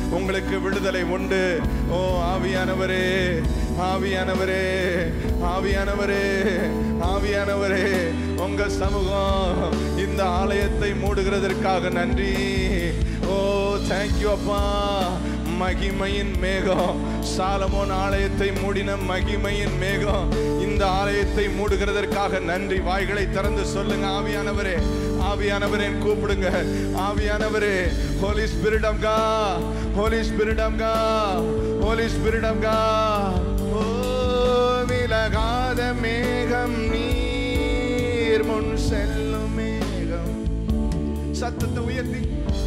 உங்களுக்கு விடுதலை உண்டு ஓ ஆவியானவரே ஆவியானவரே ஆவியானவரே ஆவியானவரே உங்க சமூகம் இந்த ஆலயத்தை மூடுகிறதற்காக நன்றி ஓ தேங்க்யூ அப்பா மகிமையின் மேகம் சாலமோன் ஆலயத்தை மூடின மகிமையின் மேகம் இந்த ஆலயத்தை மூடுகிறதற்காக நன்றி வாய்களை திறந்து சொல்லுங்க ஆவியானவரே ஆவியானவரே கூப்பிடுங்க ஆவியானவரே ஹோலி ஸ்பிரிட் ஆஃப் கா ஹோலி ஸ்பிரிட் ஆஃப் கா ஹோலி ஸ்பிரிட் ஆஃப் கா ஓ விலகாத மேகம் நீர் முன் செல்லும் மேகம் சத்தத்தை உயர்த்தி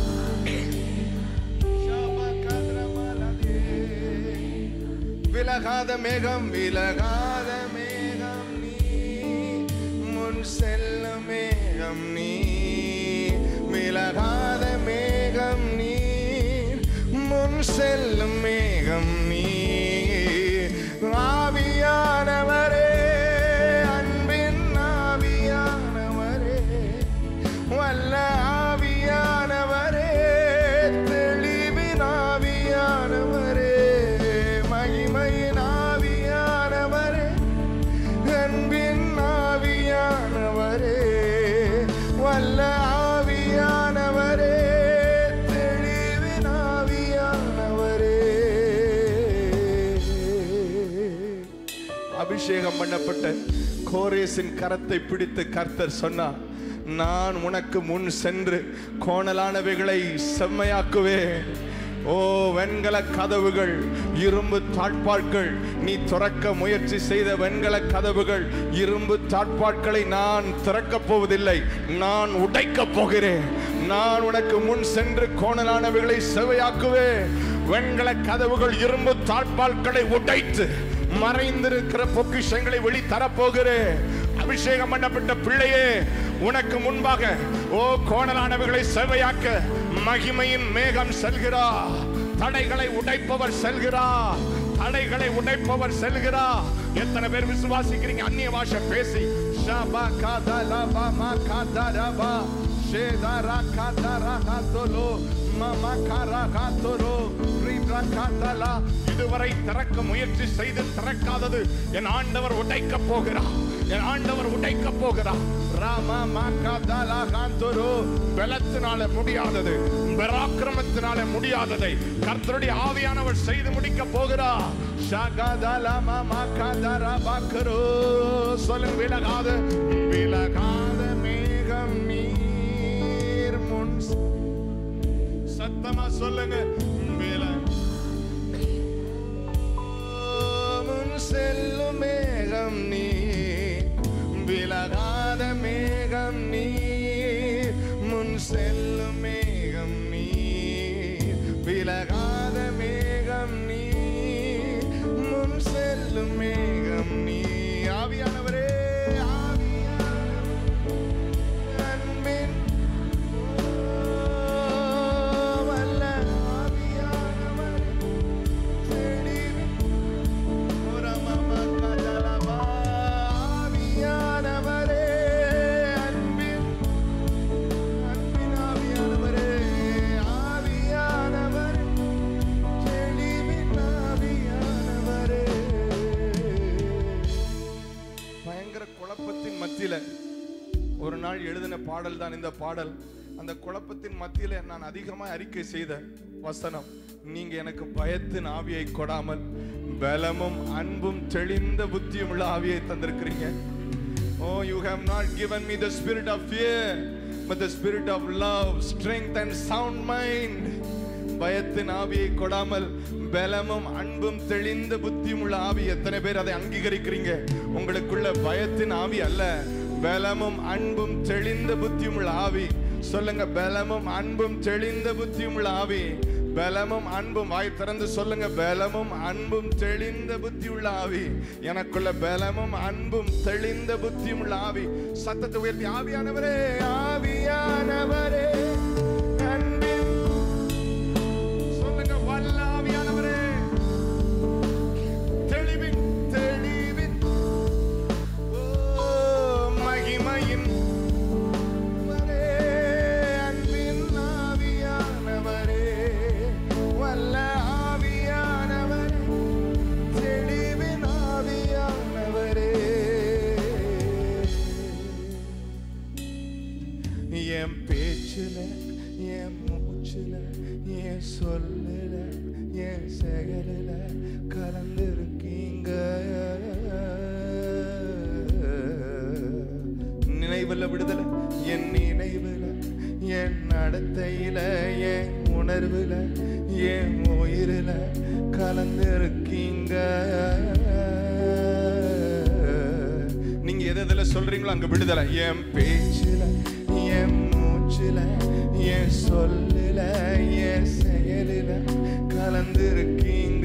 விலகாத மேகம் விலகாத மேகம் நீ முன் செல்லும் மேகம் நீ விலகாத மேகம் நீ முன் செல்லும் மேகம் நீ ஆவியானவரே அன்பின் ஆவியானவரே வல்ல ஆவியானவரே தெளிவின் ஆவியானவரே மகிமையின் ஆவியானவரே அன்பின் ஆவியானவரே வல்ல ஆவியானவரே தெளிவின் ஆவியானவரே அபிஷேகம் பண்ணப்பட்ட கோரேசின் கரத்தை பிடித்து கர்த்தர் சொன்னார் நான் உனக்கு முன் சென்று கோணலானவைகளை செம்மையாக்குவேன் ஓ வெண்கல கதவுகள் இரும்பு தாட்பாட்கள் நீ துறக்க முயற்சி செய்த வெண்கல கதவுகள் இரும்பு தாட்பாட்களை நான் திறக்கப் போவதில்லை நான் உடைக்கப் போகிறேன் நான் உனக்கு முன் சென்று கோணலானவைகளை செவையாக்குவேன் வெண்கல கதவுகள் இரும்பு தாட்பாட்களை உடைத்து மறைந்திருக்கிற பொக்கிஷங்களை வெளி தரப்போகிறேன் அபிஷேகம் பண்ணப்பட்ட பிள்ளையே உனக்கு முன்பாக ஓ கோணலானவைகளை செவையாக்க மகிமையின் மேகம் செல்கிறா தடைகளை உடைப்பவர் செல்கிறா தடைகளை உடைப்பவர் செல்கிறா எத்தனை பேர் விசுவாசிக்கிறீங்க அந்நிய பாஷை பேசி ஷபா காதா லபா மா காதா ரபா ஷேதாரா காதாரா காத்தோலோ மமா காரா காத்தோலோ ரீப்ரா காத்தாலா இதுவரை திறக்க முயற்சி செய்து திறக்காதது என் ஆண்டவர் உடைக்க போகிறார் என் ஆண்டவர் உடைக்க போகிறார் ராமா மாக்கா தாலா காந்தோரோ பலத்தினால முடியாதது பராக்கிரமத்தினால முடியாததை கர்த்தருடைய ஆவியானவர் செய்து முடிக்க போகிறார் ஷாகாதாலா மாமா காதாரா பாக்கரோ சொல்லுங்க விலகாத விலகாத மேகம் நீர் முன் சத்தமா சொல்லுங்க விலக முன் செல்லும் மேகம் நீ விலகாத மேகம் நீ முன் செல்லும் மேகம் நீ விலகாத மேகம் நீ முன் செல்லும் மேகம் நீ ஆவியானவரே ஆவியானவரே, அன்பின் வல்ல ஆவியானவரே, தெளிவின் ஆவியானவரே, அன்பின் அன்பின் ஆவியானவரே, ஆவியானவரே, தெளிவின் ஆவியானவரே. பயங்கர குழப்பத்தின் மத்தியில ஒரு நாள் எழுதின பாடல் தான் இந்த பாடல் அந்த குழப்பத்தின் மத்தியில நான் அதிகமாக அறிக்கை செய்த வசனம் நீங்க எனக்கு பயத்தின் ஆவியை கொடாமல் பலமும் அன்பும் தெளிந்த புத்தியும் உள்ள ஆவியை தந்திருக்கிறீங்க Oh, you have not given me the spirit of fear, but the spirit of love, strength, and sound mind. பயத்தின் ஆவியை கொடாமல் பலமும் அன்பும் தெளிந்த புத்தியும் உள்ள ஆவி எத்தனை பேர் அதை அங்கீகரிக்கிறீங்க உங்களுக்குள்ள பயத்தின் ஆவி அல்ல பலமும் அன்பும் தெளிந்த புத்தியும் உள்ள ஆவி சொல்லுங்க பலமும் அன்பும் தெளிந்த புத்தியும் உள்ள ஆவி பலமும் அன்பும் வாய் திறந்து சொல்லுங்க பலமும் அன்பும் தெளிந்த புத்தி உள்ள ஆவி எனக்குள்ள பலமும் அன்பும் தெளிந்த புத்தியும் உள்ள ஆவி சத்தத்தை உயர்த்தி ஆவியானவரே ஆவியானவரே அன்பின் சொல்லுங்க வல்ல ஆவியானவரே தெளிவின் தெளிவின் ஓ மகிமையின் ஆவியானவரே, அன்பின் ஆவியானவரே, வல்ல என் சொல்லுல என் செயலில கலந்திருக்கீங்க நினைவுல விடுதலை என் நினைவுல என் நடத்தையில என் உணர்வுல என் உயிரில கலந்திருக்கீங்க நீங்க எது எதுல சொல்றீங்களோ அங்க விடுதலை என் பேச்சுல என் மூச்சுல என் சொல்லுல என் செயலில கலந்திருக்கீங்க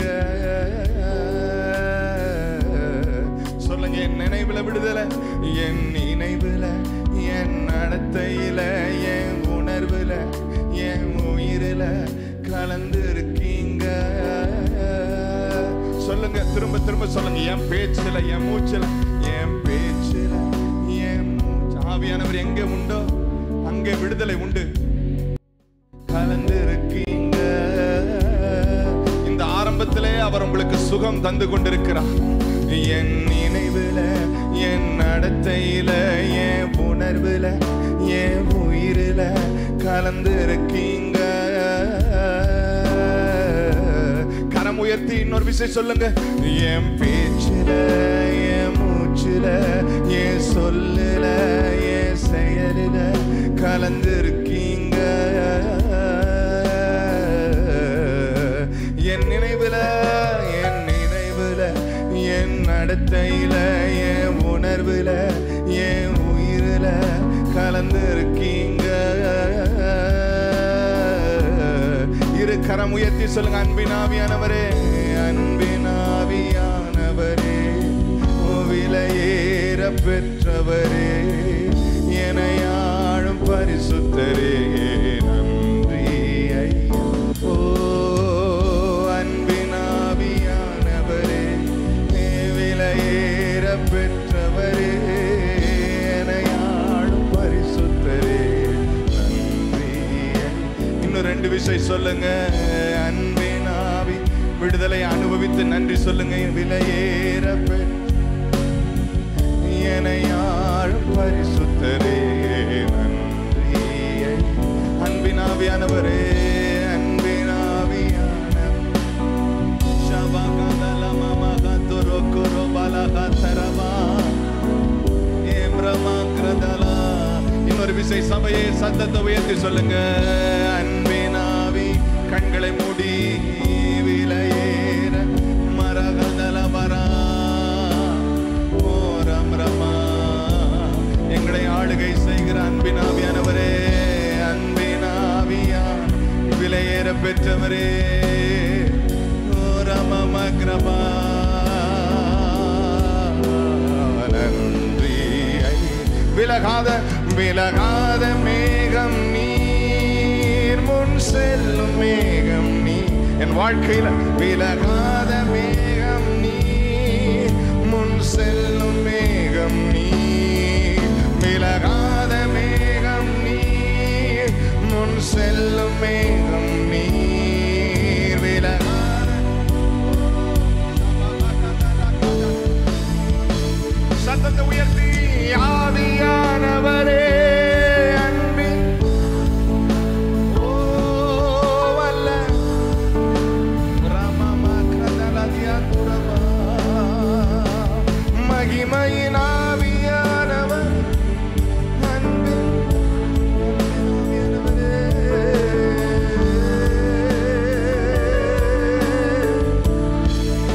சொல்லுங்க என் நினைவுல விடுதலை என் நினைவுல என் நடத்தையில என் உணர்வுல என் உயிரில கலந்திருக்கீங்க சொல்லுங்க திரும்ப திரும்ப சொல்லுங்க என் பேச்சுல என் மூச்சுல என் பேச்சுல என் மூச்சு ஆவியானவர் எங்க உண்டோ அங்கே விடுதலை உண்டு கலந்திருக்கீங்க இந்த ஆரம்பத்திலே அவர் உங்களுக்கு சுகம் தந்து கொண்டிருக்கிறார் என் நினைவுல என் நடத்தையில என் உணர்வுல என் உயிரில கலந்திருக்கீங்க கரம் உயர்த்தி இன்னொரு விஷயம் சொல்லுங்க என் பேச்சுல என் மூச்சுல என் சொல்லுல என் செயலில கலந்திருக்கீங்க என் நினைவுல என் நினைவுல என் நடத்தையில என் உணர்வுல என் உயிரில கலந்திருக்கீங்க இரு கரம் உயர்த்தி சொல்லுங்க அன்பினாவியானவரே அன்பினாவியானவரே விலையேற பெற்றவரே எனையாழும் பரிசுத்தரே நன்றி ஐயா ஓ அன்பினாவியானவரே விலையேற பெற்றவரே எனையாழும் பரிசுத்தரே நன்றி இன்னும் ரெண்டு விஷயம் சொல்லுங்க அன்பினாவி விடுதலை அனுபவித்து நன்றி சொல்லுங்க விலையேற பெற்ற எனையாழும் பரிசுத்தரே நன்றி அன்பினாவியானவரே அன்பினாவியானவர் ஷபகதல மமகதுரு குருபலகதரவா ஏம்ரமக்ரதலா. இன்னொரு விசை சபையை சத்தத்தை உயர்த்தி சொல்லுங்க அன்பினாவி கண்களை மூடி விலையேற மரகதல வரா ஓரம் ரமா எங்களை ஆளுகை செய்கிற அன்பினாவியானவரே அன்பினாவியான் விலையேற பெற்றவரே ஓரமமக்ரபா நன்றி விலகாத விலகாத மேகம் நீர் முன் செல்லும் மேகம் நீ என் வாழ்க்கையில விலகாத மேகம் நீர் முன் செல்லும் மேகம் நீர் விலகாத மேகம் நீர் முன் செல்லும் மேகம் நீர் விலகாத சத்தத்தை உயர்த்தி ஆவியானவரே அன்பின் ஓ வல்ல ரமமகதலதியதுரமா. மகிமையின் ஆவியானவர் அன்பின் ஆவியானவரே.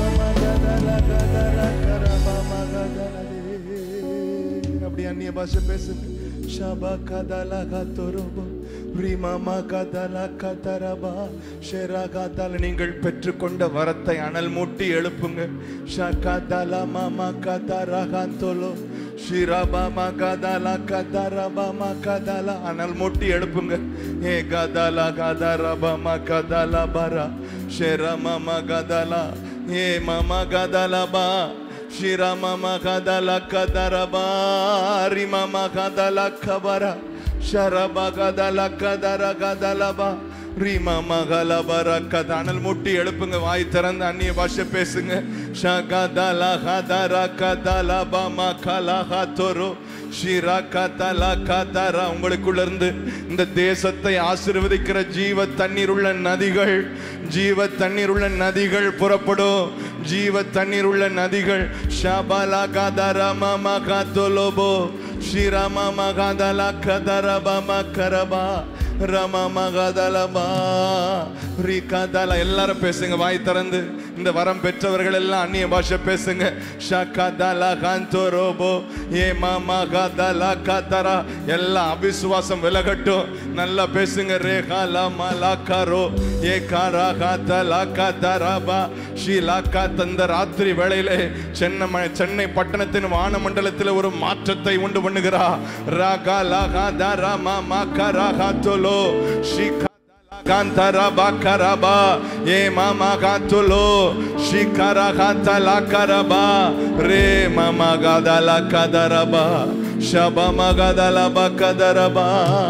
அப்படி அந்நிய பாஷை பேசுங்க ஷபா கதலா கத்தொருபோ ரிமமா கதலா கதரபா ஷெரா கதல நீங்கள் பெற்றுக்கொண்ட வரத்தை அனல் மூட்டி எழுப்புங்க ஷகதல மமா கதரா கந்தோலோ ஷிரபா கதல கதரபா கதல அனல் மூட்டி எழுப்புங்க ஏ கதல கதரபா கதல பரா ஷெரமம கதல ஏ மம கதலபா ಶಿರ ಮಮ ಕದಲ ಕದರ ಬಾರಿ ಮಮ ಕದಲ ಕಬರ ಶರಬ ಕದಲ ಕದರ ಕದಲ ಬ ரீமா மகள பரக்கத அனல் முட்டி எழுப்புங்க வாய் திறந்து அந்நிய பாஷை பேசுங்க ஷகதல ஹதர கதல பம கலஹ தொரு ஷிரா கதல கதர உங்களுக்குள்ள இருந்து இந்த தேசத்தை ஆசீர்வதிக்கிற ஜீவ தண்ணீர் உள்ள நதிகள் ஜீவ தண்ணீர் உள்ள நதிகள் புறப்படும் ஜீவ தண்ணீர் உள்ள நதிகள் ஷபல கதர மம கதலோபோ ஷிரம மகதல கதர பம கரபா ரம மகதலபா ரிகதல எல்லாரும் பேசுங்க வாய் திறந்து இந்த வரம் பெற்றவர்கள் எல்லாம் அந்நிய பாஷை பேசுங்க ஷகதல கந்தோரோபோ ஏ மாமா கதல கதரா எல்லாம் அபிசுவாசம் விலகட்டும் நல்லா பேசுங்க ரேகால மலாக்கரோ ஏ காரா கதல கதரபா ஷீலாக்கா தந்த ராத்திரி வேளையிலே சென்னை ம- சென்னை பட்டணத்தின் வானமண்டலத்தில் ஒரு மாற்றத்தை உண்டு பண்ணுகிறா ராகா லாகா தரா மாமா கரா காத்தோலோ ஷிகா Kantara bakaraba ye mama kantulo shikara kantala karaba re mama gadala kadaraba shaba magadala bakadaraba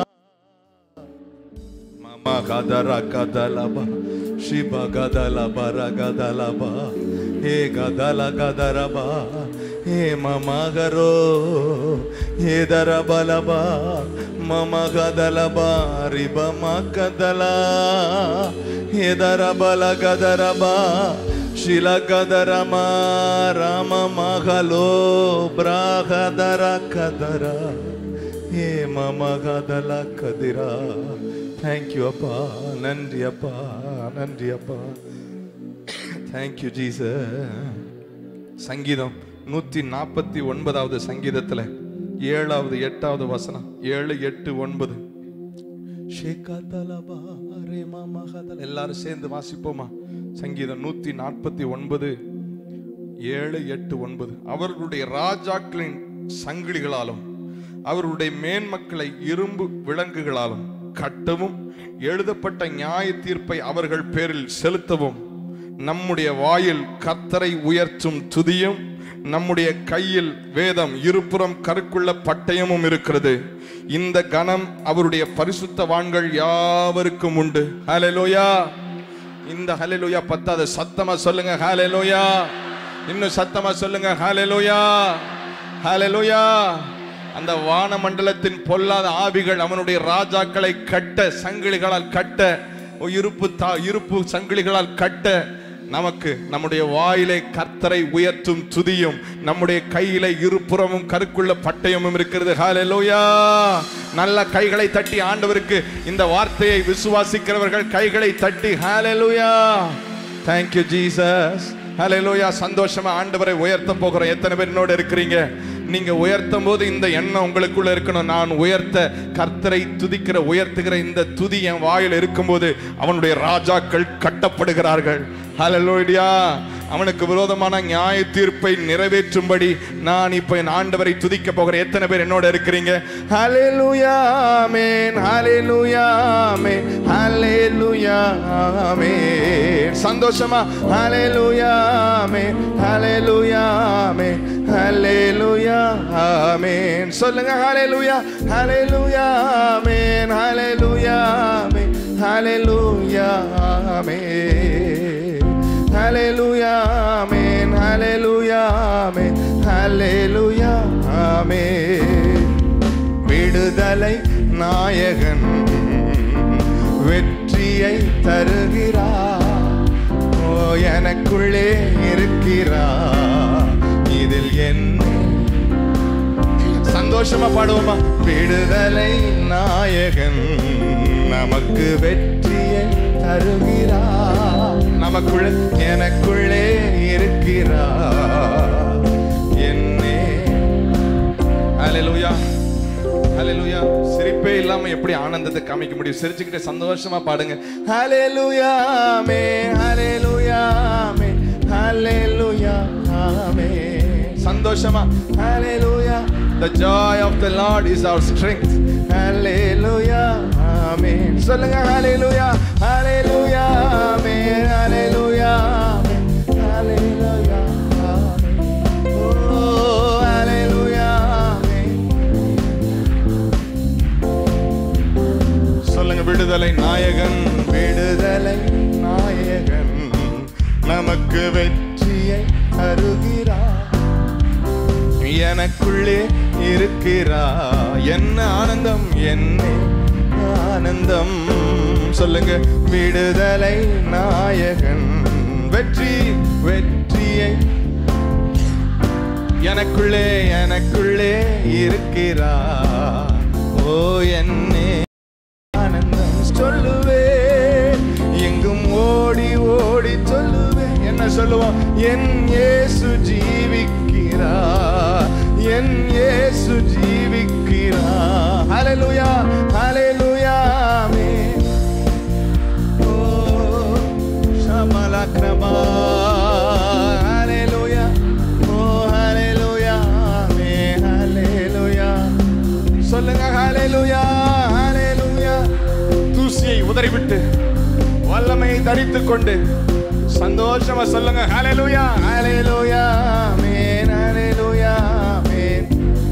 mama gadara kadalaba shiba gadala bara gadalaba he gadala gadaraba he mama garo he darabalaba mama gadalaba riba makadala he darabala gadaraba ಶಿಲ ಗದರಮ ರಾಮ ಮಗಲೋ ಬ್ರಾಗದರ ಕದರ ಹೇ ಮಮಗದಲ ಕದಿರ thank you ಅಪ್ಪ ನನ್ರಿ ಅಪ್ಪ ನನ್ರಿ ಅಪ್ಪ ಥ್ಯಾಂಕ್ ಯು ಜೀಸ சங்கீதம் நூத்தி நாற்பத்தி ஒன்பதாவது சங்கீதத்துல ஏழாவது எட்டாவது வசனம் ஏழு எட்டு ஒன்பது ஷேகாதலபா ரேமா மகதல எல்லாரும் சேர்ந்து வாசிப்போமா சங்கீதம் நூத்தி நாற்பத்தி ஒன்பது ஏழு எட்டு ஒன்பது அவர்களுடைய ராஜாக்களின் சங்கிலிகளாலும் அவர்களுடைய மேன்மக்களை இரும்பு விலங்குகளாலும் கட்டவும் எழுதப்பட்ட நியாய தீர்ப்பை அவர்கள் பேரில் செலுத்தவும் நம்முடைய வாயில் கர்த்தரை உயர்த்தும் துதியும் நம்முடைய கையில் வேதம் இருபுறம் கருக்குள்ள பட்டயமும் இருக்கிறது இந்த கணம் அவருடைய பரிசுத்தவான்கள் யாவருக்கும் உண்டு ஹalleluya இந்த ஹalleluya பத்தாத சத்தமா சொல்லுங்க ஹalleluya இன்னும் சத்தமா சொல்லுங்க ஹalleluya ஹalleluya அந்த வானமண்டலத்தின் பொல்லாத ஆவிகள் அவனுடைய ராஜாக்களை கட்ட சங்கிலிகளால் கட்ட இருப்பு தா இருப்பு சங்கிலிகளால் கட்ட நமக்கு நம்முடைய வாயிலே கர்த்தரை உயர்த்தும் துதியும் நம்முடைய கையிலே இருபுறமும் கருக்குள்ள பட்டயமும் இருக்கிறது ஹalleluya நல்ல கைகளை தட்டி ஆண்டவருக்கு இந்த வார்த்தையை விசுவாசிக்கிறவர்கள் கைகளை தட்டி ஹalleluya thank you jesus ஹalleluya சந்தோஷமா ஆண்டவரை உயர்த்த போகிறோம் எத்தனை பேர் என்னோட இருக்கிறீங்க நீங்க உயர்த்தும் போது இந்த எண்ணம் உங்களுக்குள்ள இருக்கணும் நான் உயர்த்த கர்த்தரை துதிக்கிற உயர்த்துகிற இந்த துதி என் வாயில் இருக்கும்போது அவனுடைய ராஜாக்கள் கட்டப்படுகிறார்கள் ஹalleluya அவனுக்கு விரோதமான நியாய தீர்ப்பை நிறைவேற்றும்படி நான் இப்போ என் ஆண்டவரை துதிக்க போகிறேன் எத்தனை பேர் என்னோட இருக்கிறீங்க ஹalleluya ஆமென் ஹalleluya ஆமென் ஹalleluya ஆமென் சந்தோஷமா ஹalleluya ஆமென் ஹalleluya ஆமென் ஹalleluya ஆமென் சொல்லுங்க ஹalleluya ஹalleluya ஆமென் ஹalleluya ஆமென் ஹalleluya ஆமென் ஹalleluya ஆமென் ஹalleluya ஆமென் ஹalleluya ஆமென் விடுதலை நாயகன் வெற்றியை தருகிறார் ஓ எனக்குள்ளே இருக்கிறார் இதில் என்ன சந்தோஷமா பாடுவோமா விடுதலை நாயகன் நமக்கு வெற்றியை தருகிறார் நமக்குள்ள எனக்குள்ளே இருக்கிறார் என்னே ஹalleluya ஹalleluya சிரிப்பே இல்லாம எப்படி ஆனந்தத்தை காமிக்க முடியும் சிரிச்சுக்கிட்டே சந்தோஷமா பாடுங்க ஹalleluya ஆமென் ஹalleluya ஆமென் ஹalleluya ஆமென் சந்தோஷமா ஹalleluya the joy of the lord is our strength hallelujah ஆமென் சொல்லுங்க hallelujah hallelujah ஆமென் hallelujah ஆமென் hallelujah ஆமென் oh hallelujah ஆமென் சொல்லுங்க விடுதலை நாயகன் எனக்கு வெற்றியை தருகிறார் எனக்குள்ளே இருக்கிறா என்ன ஆனந்தம் என்ன ஆனந்தம் சொல்லுங்க விடுதலை நாயகன் வெற்றி வெற்றியை எனக்குள்ளே எனக்குள்ளே இருக்கிறா ஓ என்னே ஆனந்தம் சொல்லுவே எங்கும் ஓடி ஓடி சொல்லுவே என்ன சொல்லுவோம் என் இயேசு ஜீவிக்கிறா என் இயேசு ஜீவிக்கிறா ஹalleluya ஹalleluya ஆமென் ஓ ஷமலக்ரமா ஹalleluya ஓ ஹalleluya ஆமென் ஹalleluya சொல்லுங்க ஹalleluya ஹalleluya தூசியை உதறிவிட்டு வல்லமையை தரித்துக் கொண்டு சந்தோஷமா சொல்லுங்க ஹalleluya ஹalleluya ஆமென் ஹalleluya ஆமென்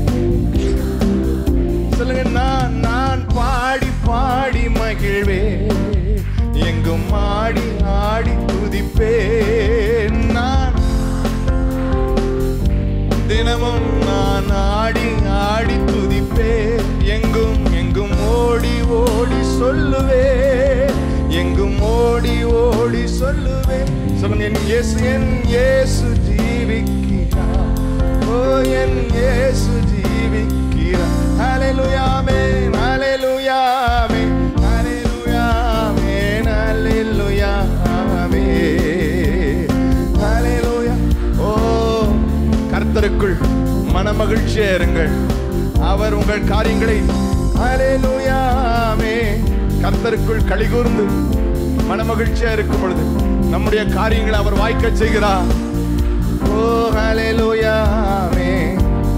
சொல்லுங்க நான் நான் பாடி பாடி மகிழ்வே எங்கும் ஆடி ஆடி துதிப்பேன் நான் தினமும் நான் ஆடி ஆடி துதிப்பே எங்கும் எங்கும் ஓடி ஓடி சொல்லுவே எங்கும் ஓடி ஓடி சொல்லுவே சொல்லுங்க என் இயேசு என் இயேசு ஜீவிக்கிறார் ஓ என் இயேசு ஜீவிக்கிறார் ஹalleluya ஆமென் ஹalleluya ஆமென் ஹalleluya ஆமென் ஹalleluya ஆமென் ஹalleluya ஓ கர்த்தருக்குள் மனமகிழ்ச்சியா இருங்கள் அவர் உங்கள் காரியங்களை ஹalleluya ஆமென் கர்த்தருக்குள் கலிகூர்ந்து மனமகிழ்ச்சியா இருக்கும் பொழுது நம்முடைய காரியங்களை அவர் வாய்க்க செய்கிறார் ஓ ஹalleluya ஆமென்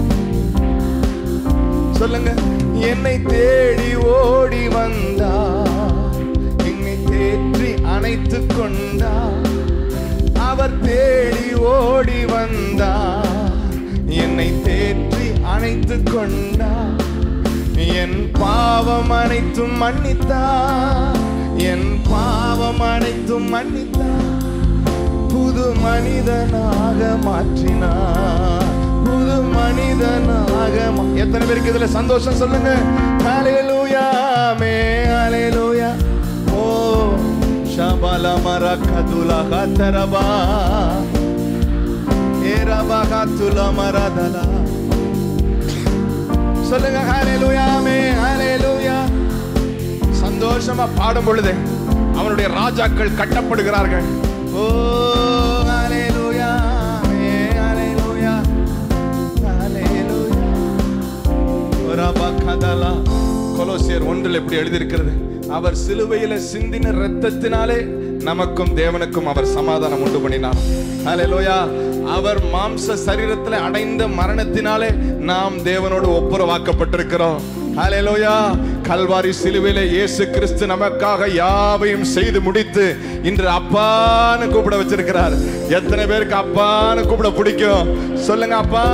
சொல்லுங்க என்னை தேடி ஓடி வந்தா என்னை தேற்றி அணைத்து கொண்டா அவர் தேடி ஓடி வந்தா என்னை தேற்றி அணைத்து கொண்டா என் பாவம் அனைத்தும் மன்னித்தா என் பாவம் அனைத்தும் மன்னித்தா புது மனிதனாக மாற்றினார் புது மனிதனாக மா- எத்தனை பேருக்கு இதுல சந்தோஷம் சொல்லுங்க ஹalleluya மே ஹalleluya ஓ ஷபல மரகதுல கதரபா ஏரபா கதுல மரதலா சொல்லுங்க ஹalleluya மே ஹalleluya சந்தோஷமா பாடும் பொழுது அவனுடைய ராஜாக்கள் கட்டப்படுகிறார்கள் ஓ ஹalleluya மே ஹalleluya ஹalleluya ரபகதலா கொலோசியர் ஒன்றில் எப்படி எழுதியிருக்கிறது அவர் சிலுவையில சிந்தின இரத்தத்தினாலே நமக்கும் தேவனுக்கும் அவர் சமாதானம் உண்டு பண்ணினார் ஹalleluya அவர் மாம்ச சரீரத்தில் அடைந்த மரணத்தினாலே நாம் தேவனோடு ஒப்புரவாக்கப்பட்டிருக்கிறோம் ஹalleluya கல்வாரி சிலுவையில இயேசு கிறிஸ்து நமக்காக யாவையும் செய்து முடித்து இன்று அப்பான்னு கூப்பிட வச்சிருக்கிறார் எத்தனை பேருக்கு அப்பான்னு கூப்பிட பிடிக்கும் சொல்லுங்க அப்பா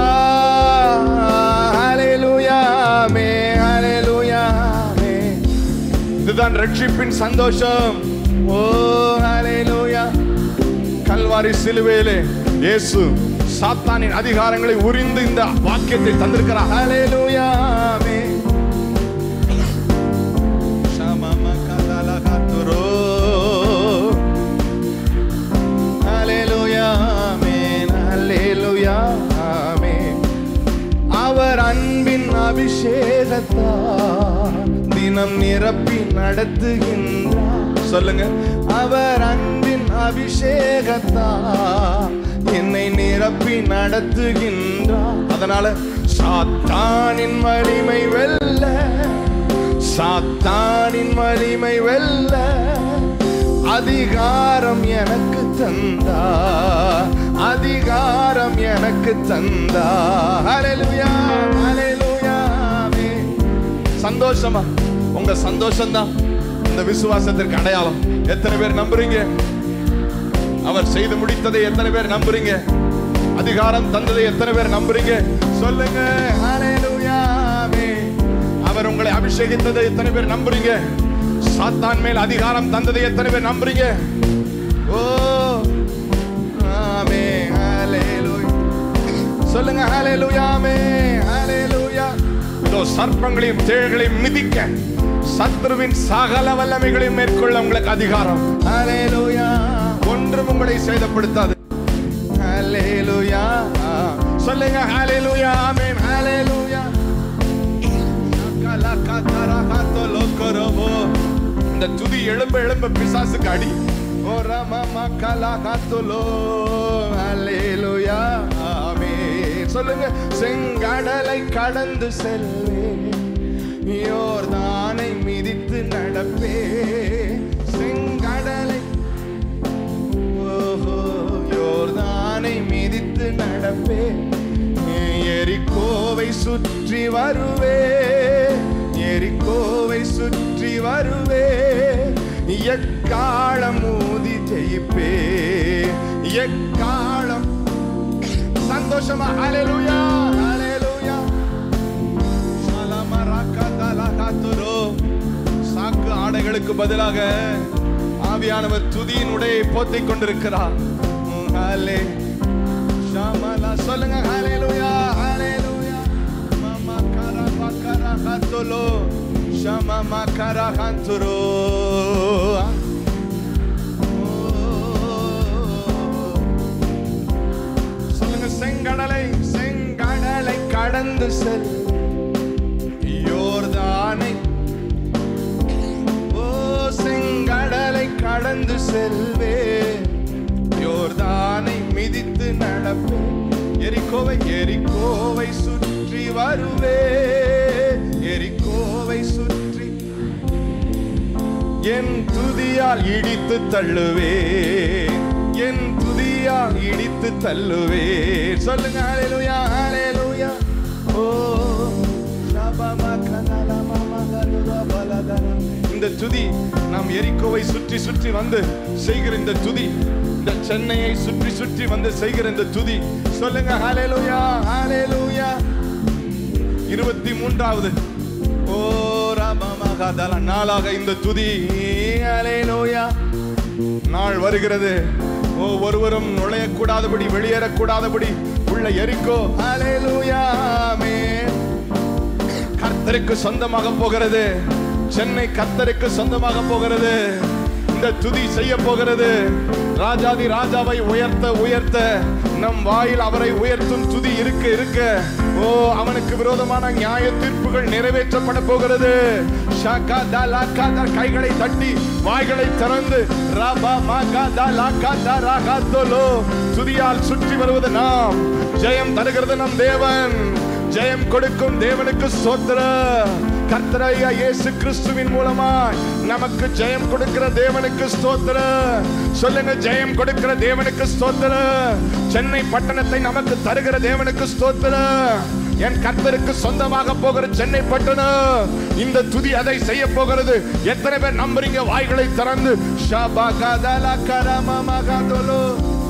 ஹalleluya மே ஹalleluya மே இதுதான் ரட்சிப்பின் சந்தோஷம் ஓ ஹalleluya கல்வாரி சிலுவையிலே இயேசு சாத்தானின் அதிகாரங்களை உரிந்து இந்த வாக்கியத்தை தந்திருக்கிறார் ஹalleluya மே ஷமமகதலகதுரோ. ஹalleluya ஆமென் ஹalleluya ஆமென் அவர் அன்பின் அபிஷேகத்தால் தினம் நிரப்பி நடத்துகின்றார் சொல்லுங்க அவர் அன்பின் அபிஷேகத்தால் என்னை நிரப்பி நடத்துகின்றார் அதனால சாத்தானின் வலிமை வெல்ல சாத்தானின் வலிமை வெல்ல அதிகாரம் எனக்கு தந்தா அதிகாரம் எனக்கு தந்தா ஹalleluya ஹalleluya ஆமென். சந்தோஷமா உங்க சந்தோஷம் தான் இந்த விசுவாசத்திற்கு அடையாளம் எத்தனை பேர் நம்புறீங்க அவர் செய்து முடித்ததை எத்தனை பேர் நம்புறீங்க அதிகாரம் தந்ததை எத்தனை பேர் நம்புறீங்க சொல்லுங்க ஹalleluya ஆமென். அவர் உங்களை அபிஷேகித்ததை எத்தனை பேர் நம்புறீங்க சாத்தான் மேல் அதிகாரம் தந்ததை எத்தனை பேர் நம்புறீங்க ஓ ஓ சர்ப்பங்களையும் தேள்களையும் மிதிக்க சத்ருவின் சகல வல்லமைகளையும் மேற்கொள்ள உங்களுக்கு அதிகாரம் ஹalleluya ஒன்றும் உங்களை சேதப்படுத்தாது ஹalleluya சொல்லுங்க ஹalleluya ஆமென் ஹalleluya இந்த துதி எழும்ப எழும்ப பிசாசுக்கு அடி ஓ ரம கலா காத்துலோ ஹalleluya ஆமென் சொல்லுங்க செங்கடலை கடந்து செல்வே யோர்தானை மிதித்து நடப்பே செங்கடலை ஓஹோ யோர்தானை மிதித்து நடப்பே எரிக்கோவை சுற்றி வருவே எரிக்கோவை சுற்றி வருவே எக்காலம் ஊதி ஜெயிப்பே எக்காலம் சந்தோஷமா ஹalleluya ஹalleluya ஷலமரகதலகதுரோ. சாக்கு ஆடைகளுக்கு பதிலாக ஆவியானவர் துதியின் உடையை போத்திக் கொண்டிருக்கிறார் உம், ஹalலே. ஷமலா. சொல்லுங்க ஹalleluya, ஹalleluya. மமகரபகரகதுலோ. ஷமமகரகந்துரோ. சொல்லுங்க செங்கடலை செங்கடலை கடந்து செல் யோர்தானை ஓ செங்கடலை கடந்து செல்வே யோர்தானை மிதித்து நடப்பே எரிக்கோவை எரிக்கோவை சுற்றி வருவே எரிக்கோவை சுற்றி என் துதியால் இடித்து தள்ளுவே என் துதியால் இடித்து தள்ளுவே சொல்லுங்க ஹalleluya ஹalleluya ஓ இந்த துதி நாம் எரிக்கோவை சுற்றி சுற்றி வந்து செய்கிற இந்த துதி இந்த சென்னையை சுற்றி சுற்றி வந்து செய்கிற இந்த துதி சொல்லுங்க ஹalleluya ஹalleluya இருபத்தி மூன்றாவது ஓ ராமமகதல நாளாக இந்த துதி ஹalleluya நாள் வருகிறது ஓ ஒருவரும் நுழையக்கூடாதபடி வெளியேறக்கூடாதபடி உள்ள எரிக்கோ ஹalleluya ஆமென் கர்த்தருக்கு சொந்தமாக போகிறது சென்னை கர்த்தருக்கு சொந்தமாக போகிறது இந்த துதி செய்ய போகிறது ராஜாதி ராஜாவை உயர்த்த உயர்த்த நம் வாயில் அவரை உயர்த்தும் துதி இருக்க இருக்க ஓ அவனுக்கு விரோதமான நியாய தீர்ப்புகள் நிறைவேற்றப்பட போகிறது ஷாகா தா லாக்கா தா கைகளை தட்டி வாய்களை திறந்து ரபா மாகா தா லாக்கா தா ராகா தோலோ துதியால் சுற்றி வருவது நாம் ஜெயம் தருகிறது நம் தேவன் ஜெயம் கொடுக்கும் தேவனுக்கு சோத்திர கர்த்தரையா இயேசு கிறிஸ்துவின் மூலமாய் நமக்கு ஜெயம் கொடுக்கிற தேவனுக்கு ஸ்தோத்திர சொல்லுங்க ஜெயம் கொடுக்கிற தேவனுக்கு ஸ்தோத்திர சென்னை பட்டணத்தை நமக்கு தருகிற தேவனுக்கு ஸ்தோத்திர என் கர்த்தருக்கு சொந்தமாக போகிற சென்னை பட்டணம் இந்த துதி அதை செய்ய போகிறது எத்தனை பேர் நம்புறீங்க வாய்களை திறந்து ஷபா கதலா கரமமகதலோ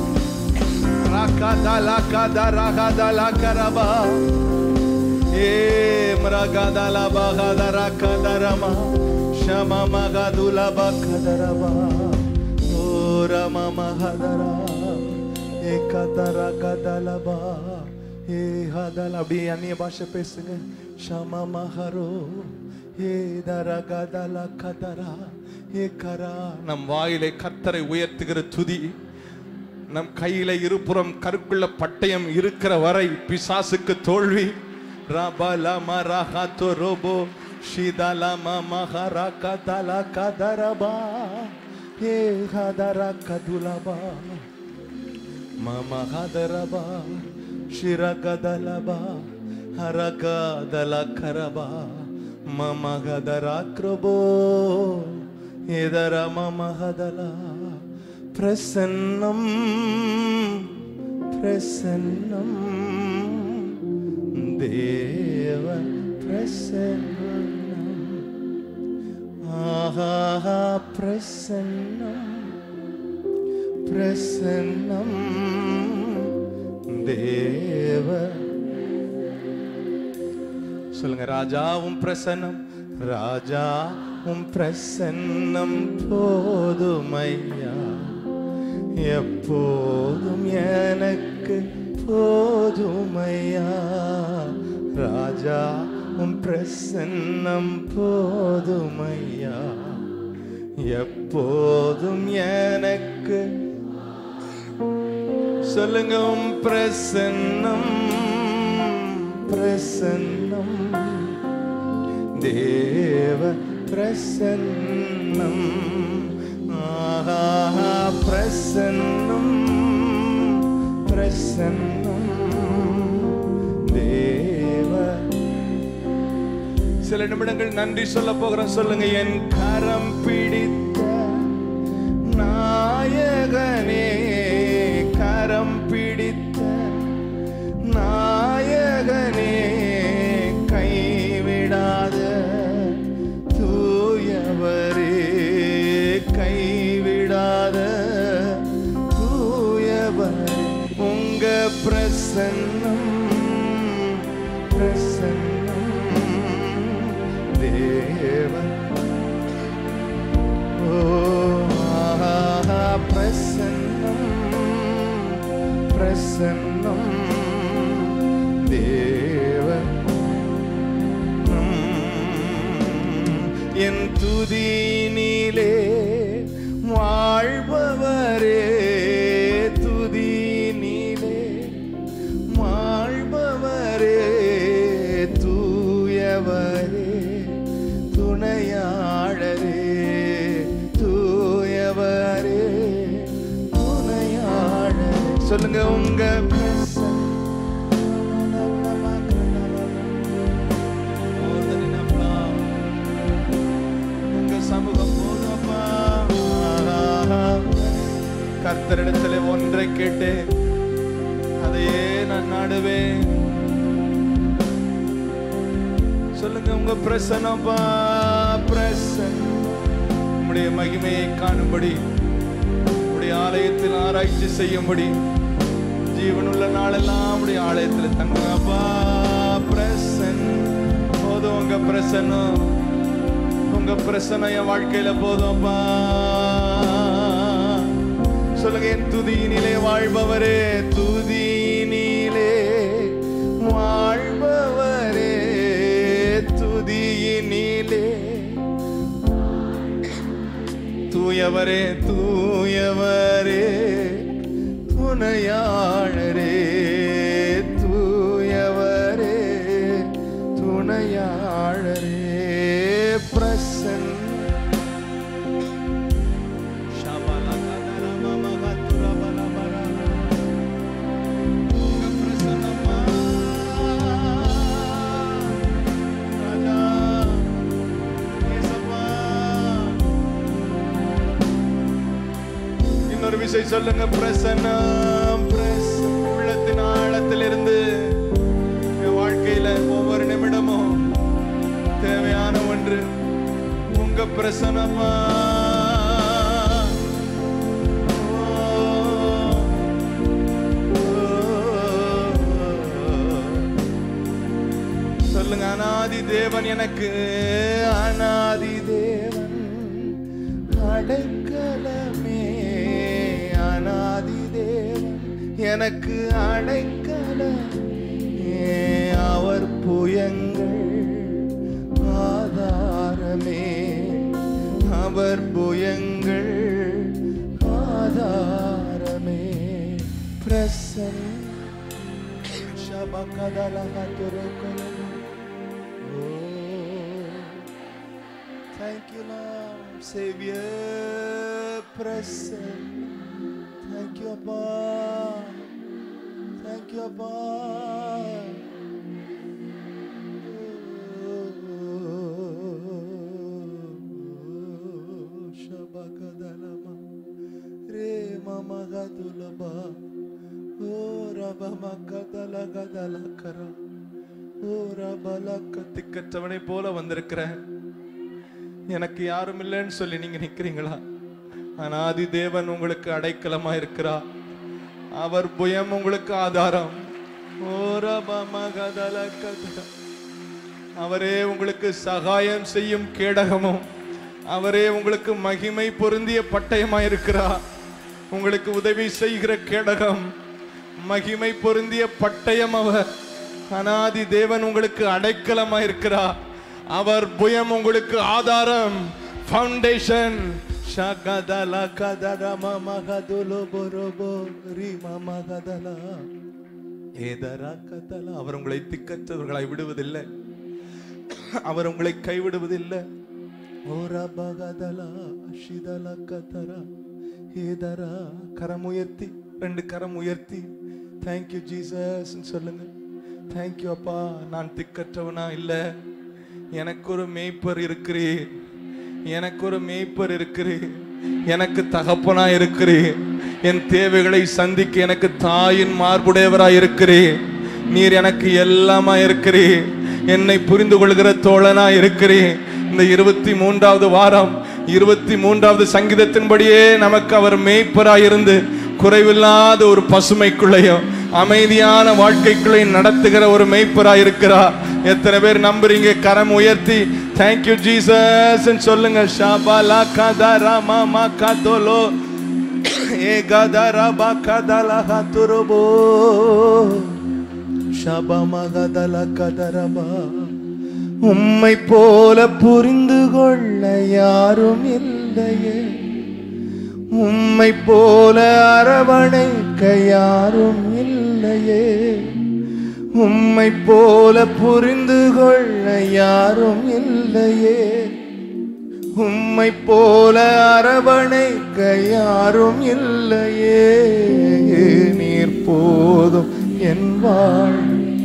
ராகதலா கதரகதலா கரபா ஏ மரகதல பகதர கதரம ಶಮ ಮಗದುಲ ಬಕದರವ ಓ ರಮ ಮಹದರ ஏ கதர கதலபா ஏ ஹதல அப்படியே அந்நிய பாஷை பேசுங்க ஷம மஹரோ ஏ தர கதல கதரா ஏ கரா நம் வாயிலை கர்த்தரை உயர்த்துகிற துதி நம் கையில இருபுறம் கருக்குள்ள பட்டயம் இருக்கிற வரை பிசாசுக்கு தோல்வி ரபலம ரஹத்து ரோபோ ஷிதலம மஹர கதல கதரபா ஏ ஹதர கதுலபா மம ஹதரபா ಶಿರಗದಲಬ ಹರಗದಲ ಕರಬ ಮಮ ಗದರ ಕೃಬೋ ಇದರ ಮಮ ಹದಲ ಪ್ರಸನ್ನಂ ಪ್ರಸನ್ನಂ ದೇವ ಪ್ರಸನ್ನಂ ಆಹಾ ಪ್ರಸನ್ನಂ பிரசன்னம் தேவ சொல்லுங்க ராஜாவும் பிரசன்னம் ராஜாவும் பிரசன்னம் போதுமையா எப்போதும் எனக்கு போதுமையா ராஜா உம் பிரசன்னம் போதுமையா எப்போதும் எனக்கு சொல்லுங்க உம் பிரசன்னம் பிரசன்னம் தேவ பிரசன்னம் ஆஹா பிரசன்னம் பிரசன்னம் தேவ சில நிமிடங்கள் நன்றி சொல்ல போகிறோம் சொல்லுங்க என் கரம் பிடித்த நாயகனே கரம் பிடித்த நாயகனே கைவிடாத தூயவரே கைவிடாத தூயவரே உங்க பிரசன்னம் பிரசன்னம் தேவன் ஓ ஆஹா, பிரசன்னம் பிரசன்னம் தேவன் என் துதினிலே வாழ்பவரே துதினிலே வாழ்பவரே தூயவரே துணையாளரே தூயவரே துணையாளரே சொல்லுங்க உங்க உங்க சமூகம் போதும்ப்பா. கர்த்தரிடத்தில் ஒன்றை கேட்டு அதையே நான் நாடுவேன் சொல்லுங்க உங்க பிரசனப்பா பிரசன் உம்முடைய மகிமையை காணும்படி உம்முடைய ஆலயத்தில் ஆராய்ச்சி செய்யும்படி ஜீவனுள்ள நாளெல்லாம் உடைய ஆலயத்தில் தங்குங்கப்பா பிரசன் போதும் உங்க பிரசன்னம் உங்க பிரசன்னம் என் வாழ்க்கையில போதும்ப்பா சொல்லுங்க என் துதியினிலே வாழ்பவரே துதியினிலே வாழ்பவரே துதியினிலே தூயவரே தூயவரே துணையாளரே தூயவரே துணையாளரே பிரசன் உங்க பிரசன்னமா ராஜா ஏசப்பா இன்னொரு விஷயம் சொல்லுங்க பிரசன்னம் பிரசன்னம். உள்ளத்தின் ஆழத்திலிருந்து என் வாழ்க்கையில ஒவ்வொரு நிமிடமும் தேவையான ஒன்று உங்க பிரசனமா சொல்லுங்க அனாதி தேவன் எனக்கு அனாதி தேவன் அடைக்கலமே அனாதி தேவன் எனக்கு அடைக்கலமே அவர் புயங்கள் ஆதாரமே அவர் புயங்கள் ஆதாரமே பிரசன் Thank you, Lord, Savior, present. Thank you, Abba. Thank you, Abba. Oh, Shabakadalama. Re mama gadulaba. Oh, rabama kadala gadala kara. Oh, rabala கத்திக்கற்றவனை போல வந்திருக்கிறேன் எனக்கு யாரும் இல்லைன்னு சொல்லி நீங்க நிக்கிறீங்களா அனாதி தேவன் உங்களுக்கு அடைக்கலமா இருக்கிறா அவர் புயம் உங்களுக்கு ஆதாரம் ஓரபமகதல கதல. அவரே உங்களுக்கு சகாயம் செய்யும் கேடகமும் அவரே உங்களுக்கு மகிமை பொருந்திய பட்டயமா இருக்கிறார் உங்களுக்கு உதவி செய்கிற கேடகம் மகிமை பொருந்திய பட்டயம் அவர் அனாதி தேவன் உங்களுக்கு அடைக்கலமா இருக்கிறார் அவர் புயம் உங்களுக்கு ஆதாரம் ஃபவுண்டேஷன் ஷகதல கதரம மகதுலு பொருபோ ரீம மகதலா ஏதரா கதல அவர் உங்களை திக்கற்றவர்களாய் விடுவதில்லை அவர் உங்களை கைவிடுவதில்லை ஓரா பகதலா ஷிதல கதரா ஏதரா கரம் உயர்த்தி ரெண்டு கரம் உயர்த்தி தேங்க்யூ ஜீசஸ் சொல்லுங்க தேங்க்யூ அப்பா நான் திக்கற்றவனா இல்லை எனக்கு ஒரு மேய்ப்பர் இருக்கிறீர் எனக்கு ஒரு மேய்ப்பர் இருக்கிறீர் எனக்கு தகப்பனா இருக்கிறீர் என் தேவைகளை சந்திக்க எனக்கு தாயின் மார்புடையவராய் இருக்கிறீர் நீர் எனக்கு எல்லாமா இருக்கிறீர் என்னை புரிந்து கொள்கிற தோழனா இருக்கிறீர் இந்த இருபத்தி மூன்றாவது வாரம் இருபத்தி மூன்றாவது சங்கீதத்தின்படியே நமக்கு அவர் மேய்ப்பராய் இருந்து குறைவில்லாத ஒரு பசுமைக்குள்ளையும் அமைதியான வாழ்க்கைக்குள்ளே நடத்துகிற ஒரு மேய்ப்பராய் இருக்கிறார் எத்தனை பேர் நம்புறீங்க கரம் உயர்த்தி தேங்க்யூ ஜீசஸ் சொல்லுங்க ஷாபாலா கதரா மாமா கதோலோ ஏ கதரா பா கதலா ஹத்துருபோ ஷபமகதல கதரபா உம்மை போல புரிந்து கொள்ள யாரும் இல்லையே உம்மை போல அரவணைக்க யாரும் இல்லையே உம்மை போல புரிந்து கொள்ள யாரும் இல்லையே உம்மை போல அரவணைக்க யாரும் இல்லையே நீர் போதும் என் வாழ்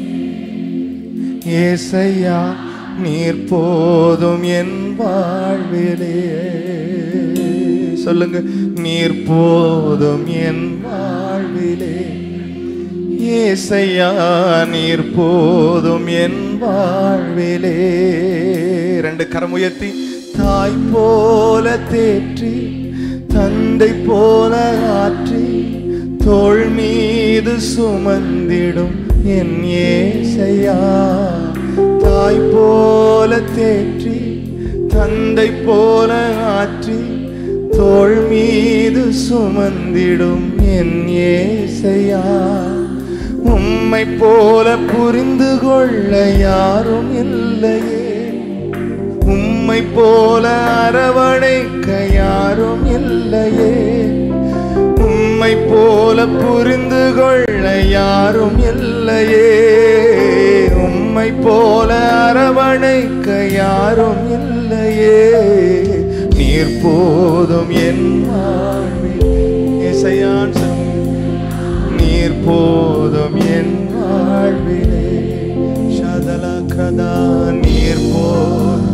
ஏசையா நீர் போதும் என் வாழ்விலே சொல்லுங்க நீர் போதும் என் வாழ்விலே ஏசையா நீர் போதும் என் வாழ்விலே ரெண்டு கரம் உயர்த்தி தாய் போல தேற்றி தந்தை போல ஆற்றி தோள் மீது சுமந்திடும் என் ஏசையா தாய் போல தேற்றி தந்தை போல ஆற்றி தோள் மீது சுமந்திடும் என் ஏசையா உம்மை போல புரிந்து கொள்ள யாரும் இல்லையே உம்மை போல அரவணைக்க யாரும் இல்லையே உம்மை போல புரிந்து கொள்ள யாரும் இல்லையே உம்மை போல அரவணைக்க யாரும் இல்லையே நீர் போதும் என் வாழ்வில் இசையான் நீர் போதும் என் வாழ்விலே சதல கதா நீர் போதும்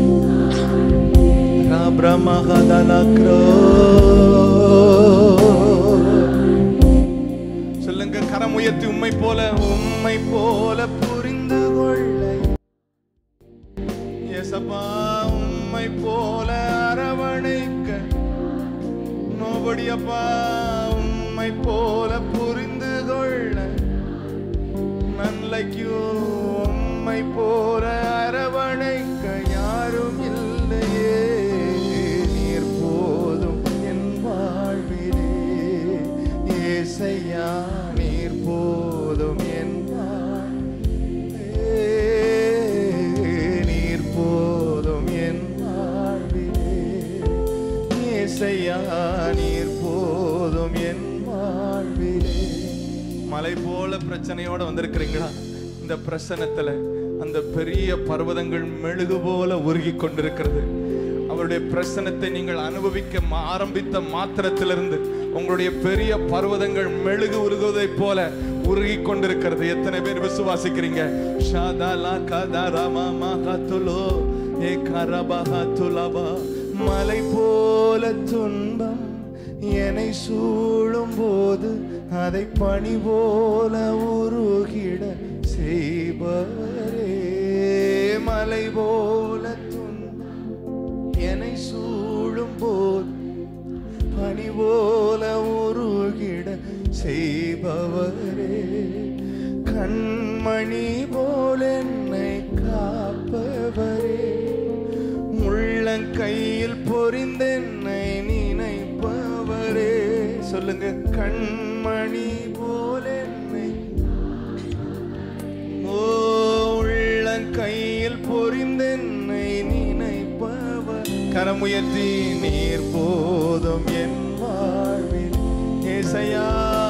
சொல்லுங்க கரம் உயர்த்தி உம்மை போல உம்மை போல புரிந்து கொள்ள எசப்பா உம்மை போல அரவணைக்க நோபடி அப்பா உம்மை போல புரிந்து கொள்ள none like you உம்மை போல அரவணைக்க யாரும் இல்லையே நீர் போதும் என் வாழ்விலே ஏசையா நீர் போதும் என் வாழ்விலே நீர் போதும் என் வாழ்விலே ஏசையா நீர் போதும் என் வாழ்விலே மலை போல பிரச்சனையோட வந்திருக்கிறீங்களா இந்த பிரசனத்துல அந்த பெரிய பர்வதங்கள் மெழுகு போல உருகி கொண்டிருக்கிறது அவருடைய பிரசனத்தை நீங்கள் அனுபவிக்க மா- ஆரம்பித்த மாத்திரத்திலிருந்து உங்களுடைய பெரிய பர்வதங்கள் மெழுகு உருகுவதைப் போல உருகி கொண்டிருக்கிறது எத்தனை பேர் விசுவாசிக்கிறீங்க ஷாதாலா கதரமா மகத்துலோ ஏ கரபஹா துலபா மலை போல துன்பம் என்னை சூழும் போது அதை பனி போல உருகிட செய்பவரே மலை போல துன்பம் என்னை சூழும் போது பனி போல உருகிட செய்பவரே கண்மணி போல என்னை காப்பவரே உள்ளங்கையில் பொறிந்தென்னை நினைப்பவரே சொல்லுங்க கண்மணி போல என்னை ஓ உள்ளங்கையில் பொறிந்தென்னை நினைப்பவர் கரமுயர்த்தி நீர் போதும் என் வாழ்வில் ஏசையா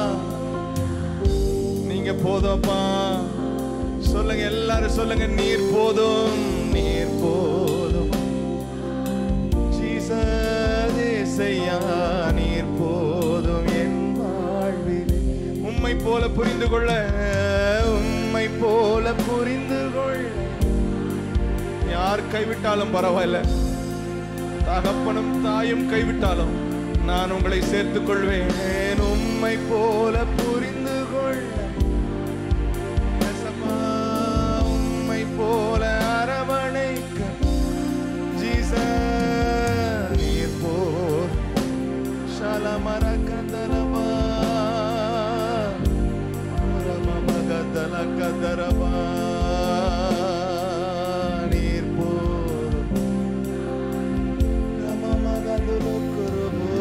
நீங்க போதும்ப்பா சொல்லுங்க எல்லாரும் சொல்லுங்க நீர் போதும் நீர் போதும் ஜீசஸ் ஏசையா நீர் போதும் என் வாழ்வில் உம்மை போல புரிந்து கொள்ள உம்மை போல புரிந்து கொள்ள யார் கைவிட்டாலும் பரவாயில்ல தகப்பனும் தாயும் கைவிட்டாலும் நான் உங்களை சேர்த்துக் கொள்வேன் உம்மை போல புரிந்து கொள்ள ரசமா, உம்மை போல அரவணைக்க ஜீசஸ் நீர் போல் ஷலமர கந்தரமா ரமமகதல கதரமா நீர் போல் ரமமகதுலு குருபோ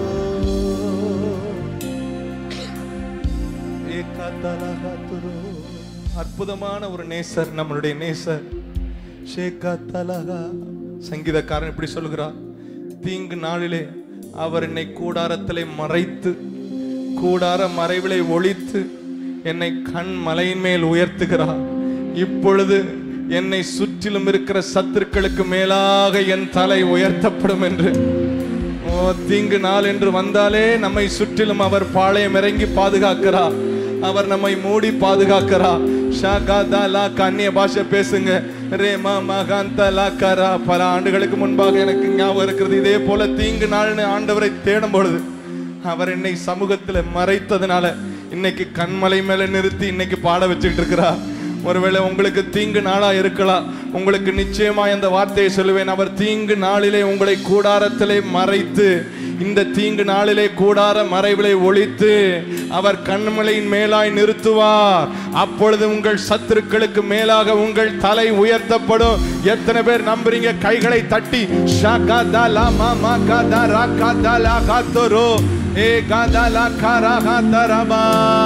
ஏகதலகதுரு. அற்புதமான ஒரு நேசர் நம்மளுடைய நேசர் ஷேகதலகா. சங்கீதக்காரன் இப்படி சொல்கிறார் தீங்கு நாளிலே அவர் என்னை கூடாரத்திலே மறைத்து கூடார மறைவிலை ஒளித்து என்னை கண் மலையின் மேல் உயர்த்துகிறார் இப்பொழுது என்னை சுற்றிலும் இருக்கிற சத்துருக்களுக்கு மேலாக என் தலை உயர்த்தப்படும் என்று ஓ தீங்கு நாள் என்று வந்தாலே நம்மை சுற்றிலும் அவர் பாளையம் இறங்கி பாதுகாக்கிறார் அவர் நம்மை மூடி பாதுகாக்கிறார் ஷாகா லா கன்னிய பாஷை பேசுங்க ரே மா மகாந்த லா கரா பல ஆண்டுகளுக்கு முன்பாக எனக்கு ஞாபகம் இருக்கிறது இதே போல தீங்கு நாள்னு ஆண்டவரை தேடும் பொழுது அவர் என்னை சமூகத்துல மறைத்ததுனால இன்னைக்கு கண்மலை மேல நிறுத்தி இன்னைக்கு பாட வச்சுட்டு இருக்கிறார் ஒருவேளை உங்களுக்கு தீங்கு நாளா இருக்கலாம் உங்களுக்கு நிச்சயமா இந்த வார்த்தையை சொல்லுவேன் அவர் தீங்கு நாளிலே உங்களை கூடாரத்திலே மறைத்து இந்த தீங்கு நாளிலே கூடார மறைவிலை ஒழித்து அவர் கண்மலையின் மேலாய் நிறுத்துவார் அப்பொழுது உங்கள் சத்துருக்களுக்கு மேலாக உங்கள் தலை உயர்த்தப்படும் எத்தனை பேர் நம்புறீங்க கைகளை தட்டி ஷாகா தலா மாமா காதா ராகா தலா காத்தோரோ ஏ காதலா காரா காத்தரமா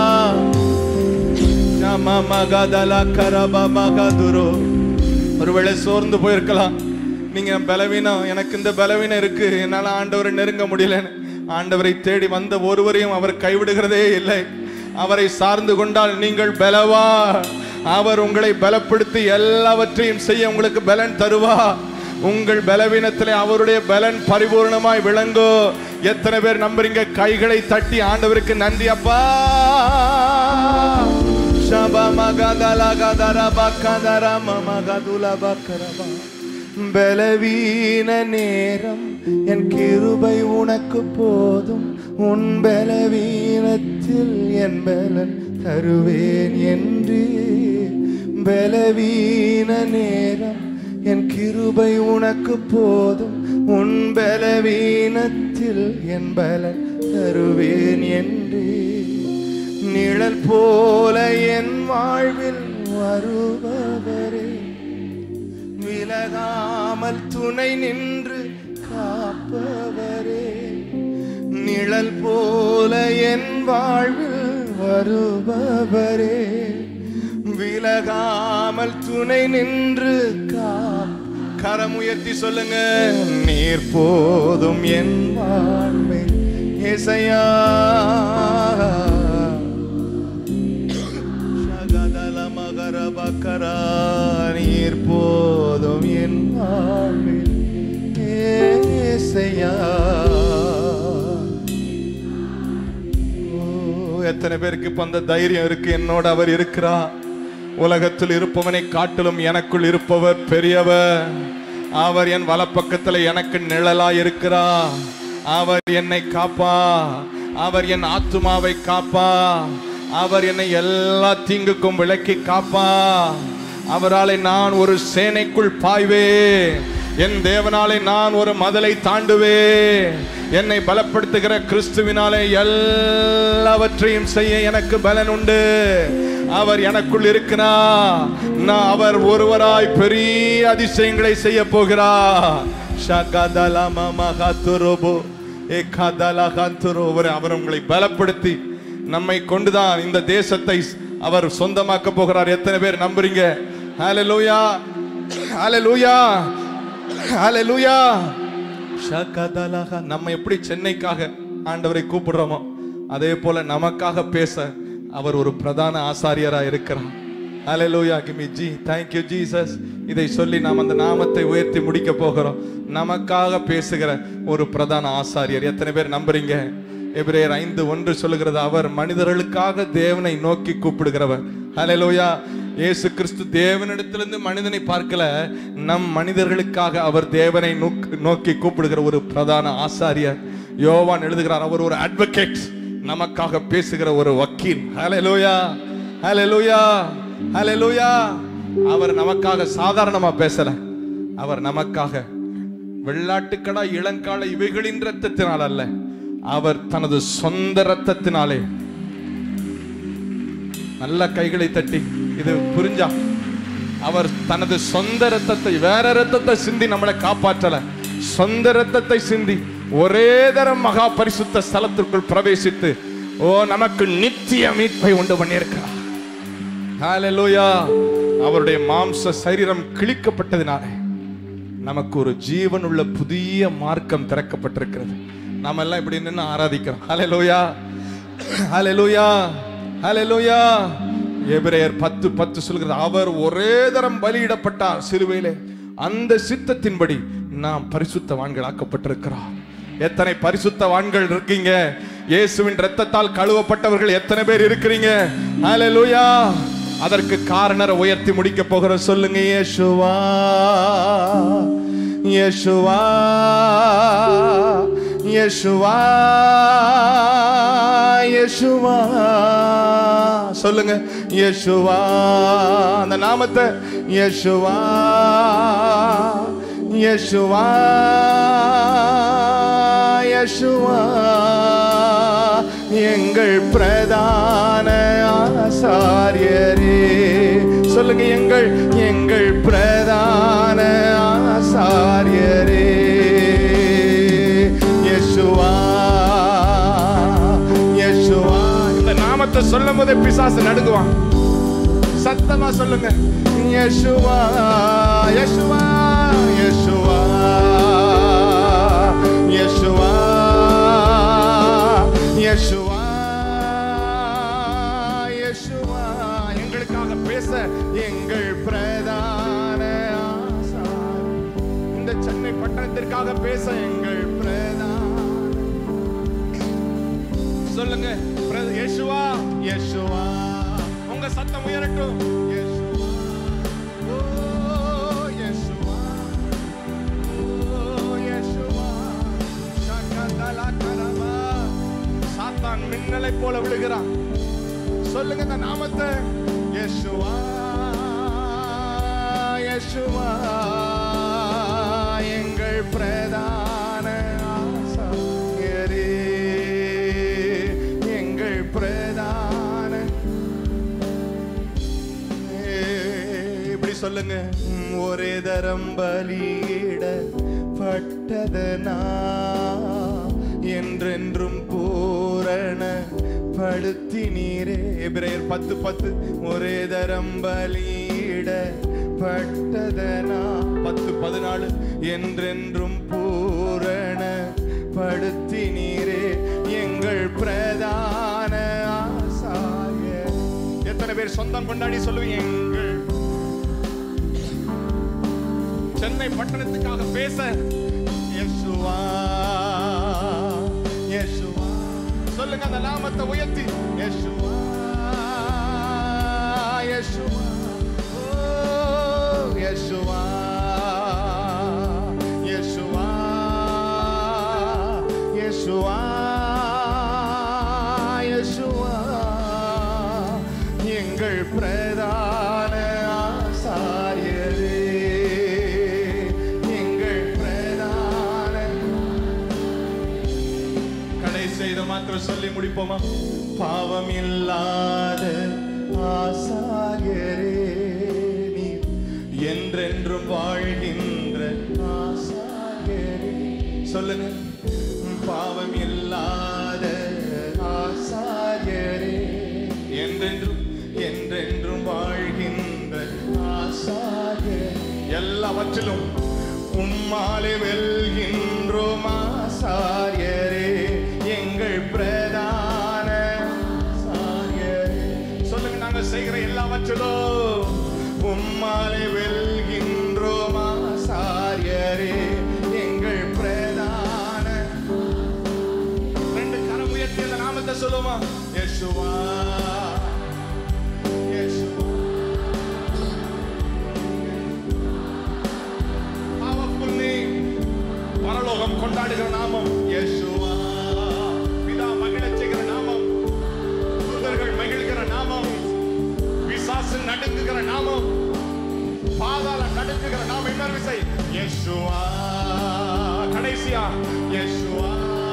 ஷாமா மகாதலா கரபா மகாதுரோ ஒருவேளை சோர்ந்து போயிருக்கலாம் நீங்க பலவீனம் எனக்கு இந்த பலவீனம் இருக்கு என்னால ஆண்டவரை நெருங்க முடியலன்னு ஆண்டவரை தேடி வந்த ஒருவரையும் அவர் கைவிடுகிறதே இல்லை அவரை சார்ந்து கொண்டால் நீங்கள் பலவா அவர் உங்களை பலப்படுத்தி எல்லாவற்றையும் செய்ய உங்களுக்கு பலன் தருவா உங்கள் பலவீனத்திலே அவருடைய பலன் பரிபூர்ணமாய் விளங்கோ எத்தனை பேர் நம்புறீங்க கைகளை தட்டி ஆண்டவருக்கு நன்றி அப்பா Shaba magadala gadara bakadara mamagadula bakaraba பலவீன நேரம் என் கிருபை உனக்கு போதும் உன் பலவீனத்தில் என் பலன் தருவேன் என்று பலவீன நேரம் என் கிருபை உனக்கு போதும் உன் பலவீனத்தில் என் பலன் தருவேன் என்று நிழல் போல என் வாழ்வில் வருபவரே விலகாமல் துணை நின்று காப்பவரே நிழல் போல என் வாழ்வில் வருபவரே விலகாமல் துணை நின்று காப் கரமுயர்த்தி சொல்லுங்க நீர் போதும் என் வாழ்வில் இசையா சகதல மகர பக்கரா நீர் போதும் என் வாழ்வில் ஏசையா ஓ, எத்தனை பேருக்கு இப்ப அந்த தைரியம் இருக்கு என்னோட அவர் இருக்கிறா உலகத்தில் இருப்பவனை காட்டிலும் எனக்குள் இருப்பவர் பெரியவர் அவர் என் வலப்பக்கத்துல எனக்கு நிழலா இருக்கிறா அவர் என்னை காப்பா அவர் என் ஆத்துமாவை காப்பா அவர் என்னை எல்லா தீங்குக்கும் விலக்கி காப்பா அவராலே நான் ஒரு சேனைக்குள் பாய்வே என் தேவனாலே நான் ஒரு மதலை தாண்டுவே என்னை பலப்படுத்துகிற கிறிஸ்துவினாலே எல்லாவற்றையும் செய்ய எனக்கு பலன் உண்டு அவர் எனக்குள் இருக்கிறார் நான் அவர் ஒருவராய் பெரிய அதிசயங்களை செய்ய போகிறார் ஷகதல மமகதுருபு ஏகதல கந்துரு. அவர் அவர் உங்களை பலப்படுத்தி நம்மை கொண்டுதான் இந்த தேசத்தை அவர் சொந்தமாக்க போகிறார் எத்தனை பேர் நம்புறீங்க ஹalleluya ஹalleluya ஹalleluya ஷகதலக நம்ம எப்படி சென்னைக்காக ஆண்டவரை கூப்பிடுறோமோ அதே போல நமக்காக பேச அவர் ஒரு பிரதான ஆசாரியரா இருக்கிறார் ஹalleluya give me ஜி thank you ஜீசஸ் இதை சொல்லி நாம் அந்த நாமத்தை உயர்த்தி முடிக்க போகிறோம் நமக்காக பேசுகிற ஒரு பிரதான ஆசாரியர் எத்தனை பேர் நம்புறீங்க எபிரேயர் ஐந்து ஒன்று சொல்லுகிறது அவர் மனிதர்களுக்காக தேவனை நோக்கி கூப்பிடுகிறவர் ஹalleluya இயேசு கிறிஸ்து தேவனிடத்திலிருந்து மனிதனை பார்க்கல நம் மனிதர்களுக்காக அவர் தேவனை நோக்- நோக்கி கூப்பிடுகிற ஒரு பிரதான ஆசாரியர் யோவான் எழுதுகிறார் அவர் ஒரு அட்வொகேட் நமக்காக பேசுகிற ஒரு வக்கீல் ஹalleluya ஹalleluya ஹalleluya அவர் நமக்காக சாதாரணமா பேசல அவர் நமக்காக வெள்ளாட்டுக்கடா இளங்கால இவைகளின் ரத்தத்தினால் அல்ல அவர் தனது சொந்த ரத்தத்தினாலே நல்ல கைகளை தட்டி இது புரிஞ்சா அவர் தனது சொந்த ரத்தத்தை வேற ரத்தத்தை சிந்தி நம்மளை காப்பாற்றல சொந்த ரத்தத்தை சிந்தி ஒரே தரம் மகா பரிசுத்த ஸ்தலத்திற்குள் பிரவேசித்து ஓ நமக்கு நித்திய மீட்பை உண்டு பண்ணியிருக்கிறார் ஹalleluya அவருடைய மாம்ச சரீரம் கிழிக்கப்பட்டதினாலே நமக்கு ஒரு ஜீவனுள்ள புதிய மார்க்கம் திறக்கப்பட்டிருக்கிறது நாம எல்லாம் இப்படி நின்று ஆராதிக்கிறோம் ஹalleluya ஹalleluya ஹalleluya எபிரேயர் பத்து பத்து சொல்கிறது அவர் ஒரே தரம் பலியிடப்பட்டார் சிலுவையிலே அந்த சித்தத்தின்படி நாம் பரிசுத்தவான்களாக்கப்பட்டிருக்கிறோம் எத்தனை பரிசுத்தவான்கள் இருக்கீங்க இயேசுவின் இரத்தத்தால் கழுவப்பட்டவர்கள் எத்தனை பேர் இருக்கிறீங்க ஹalleluya அதற்கு காரணரை உயர்த்தி முடிக்க போகிற சொல்லுங்க இயேசுவா இயேசுவா இயேசுவா இயேசுவா சொல்லுங்க இயேசுவா அந்த நாமத்தை இயேசுவா இயேசுவா இயேசுவா எங்கள் பிரதான ஆசாரியரே சொல்லுங்க எங்கள் எங்கள் பிரதான ஆசாரியரே யேசுவா யேசுவா இந்த நாமத்தை சொல்லும் போதே பிசாசு நடுங்குவான் சத்தமா சொல்லுங்க யேசுவா யேசுவா யேசுவா யேசுவா யேசுவா யேசுவா எங்களுக்காக பேச எங்கள் பிரதான ஆசாரி. இந்த சென்னை பட்டணத்திற்காக பேச எங்கள் பிரதான சொல்லுங்க பிர- இயேசுவா இயேசுவா உங்க சத்தம் உயரட்டும் இயேசுவா ஓ இயேசுவா ஓ இயேசுவா ஷகதலா கரமா சாத்தான் மின்னலை போல விழுகிறான் சொல்லுங்க இந்த நாமத்தை இயேசுவா இயேசுவா எங்கள் பிரதான ஆசாரியரே எங்கள் பிரதான ஏ, இப்படி சொல்லுங்க ம், ஒரே தரம் பலியிட பட்டதனா என்றென்றும் பூரண படுத்தினீரே எபிரேயர் பத்து பத்து ஒரே தரம் பலியிட பட்டதனா பத்து பதினாலு என்றென்றும் பூரண படுத்தினீரே எங்கள் பிரதான ஆசாரியர் எத்தனை பேர் சொந்தம் கொண்டாடி சொல்லுவீங்க எங்கள் சென்னை பட்டணத்துக்காக பேச யேசுவா யேசுவா சொல்லுங்க அந்த நாமத்தை உயர்த்தி யேசுவா யேசுவா ஓ யேசுவா யேசுவா யேசுவா யேசுவா எங்கள் பிரதான ஆசாரியரே எங்கள் பிரதான கடைசி இதை மாத்திரம் சொல்லி முடிப்போமா பாவம் இல்லாத ஆசாரியரே நீ என்றென்றும் வாழ்கின்ற ஆசாரியரே சொல்லுங்க பாவம் இல்லாத ஆசாரியரே என்றென்றும் எல்லாவற்றிலும் உம்மாலே வெல்கின்றோம் ஆசாரியரே எங்கள் பிரதான ஆசாரியரே சொல்லுங்க நாங்க செய்கிற எல்லாவற்றிலும் உம்மாலே வெல்கின்றோம் ஆசாரியரே எங்கள் பிரதான ரெண்டு கரம் உயர்த்தி அந்த நாமத்தை சொல்லுமா யேசுவா யேசுவா powerful name பரலோகம் கொண்டாடுகிற நாமம் யேசுவா பிதா மகிழச் செய்கிற நாமம் தூதர்கள் மகிழ்கிற நாமம் பிசாசு நடுங்குகிற நாமம் பாதாளம் நடுங்குகிற நாமம் இன்னொரு விசை யேசுவா கடைசியா யேசுவா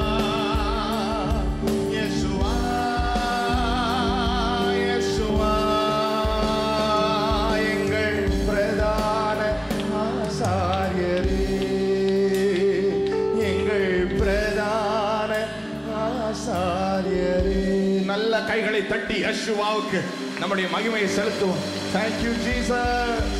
யேசுவா யேசுவா எங்கள் பிரதான ஆசாரியரே எங்கள் பிரதான ஆசாரியரே நல்ல கைகளை தட்டி யேசுவாவுக்கு நம்முடைய மகிமையை செலுத்துவோம் தேங்க்யூ ஜீசஸ்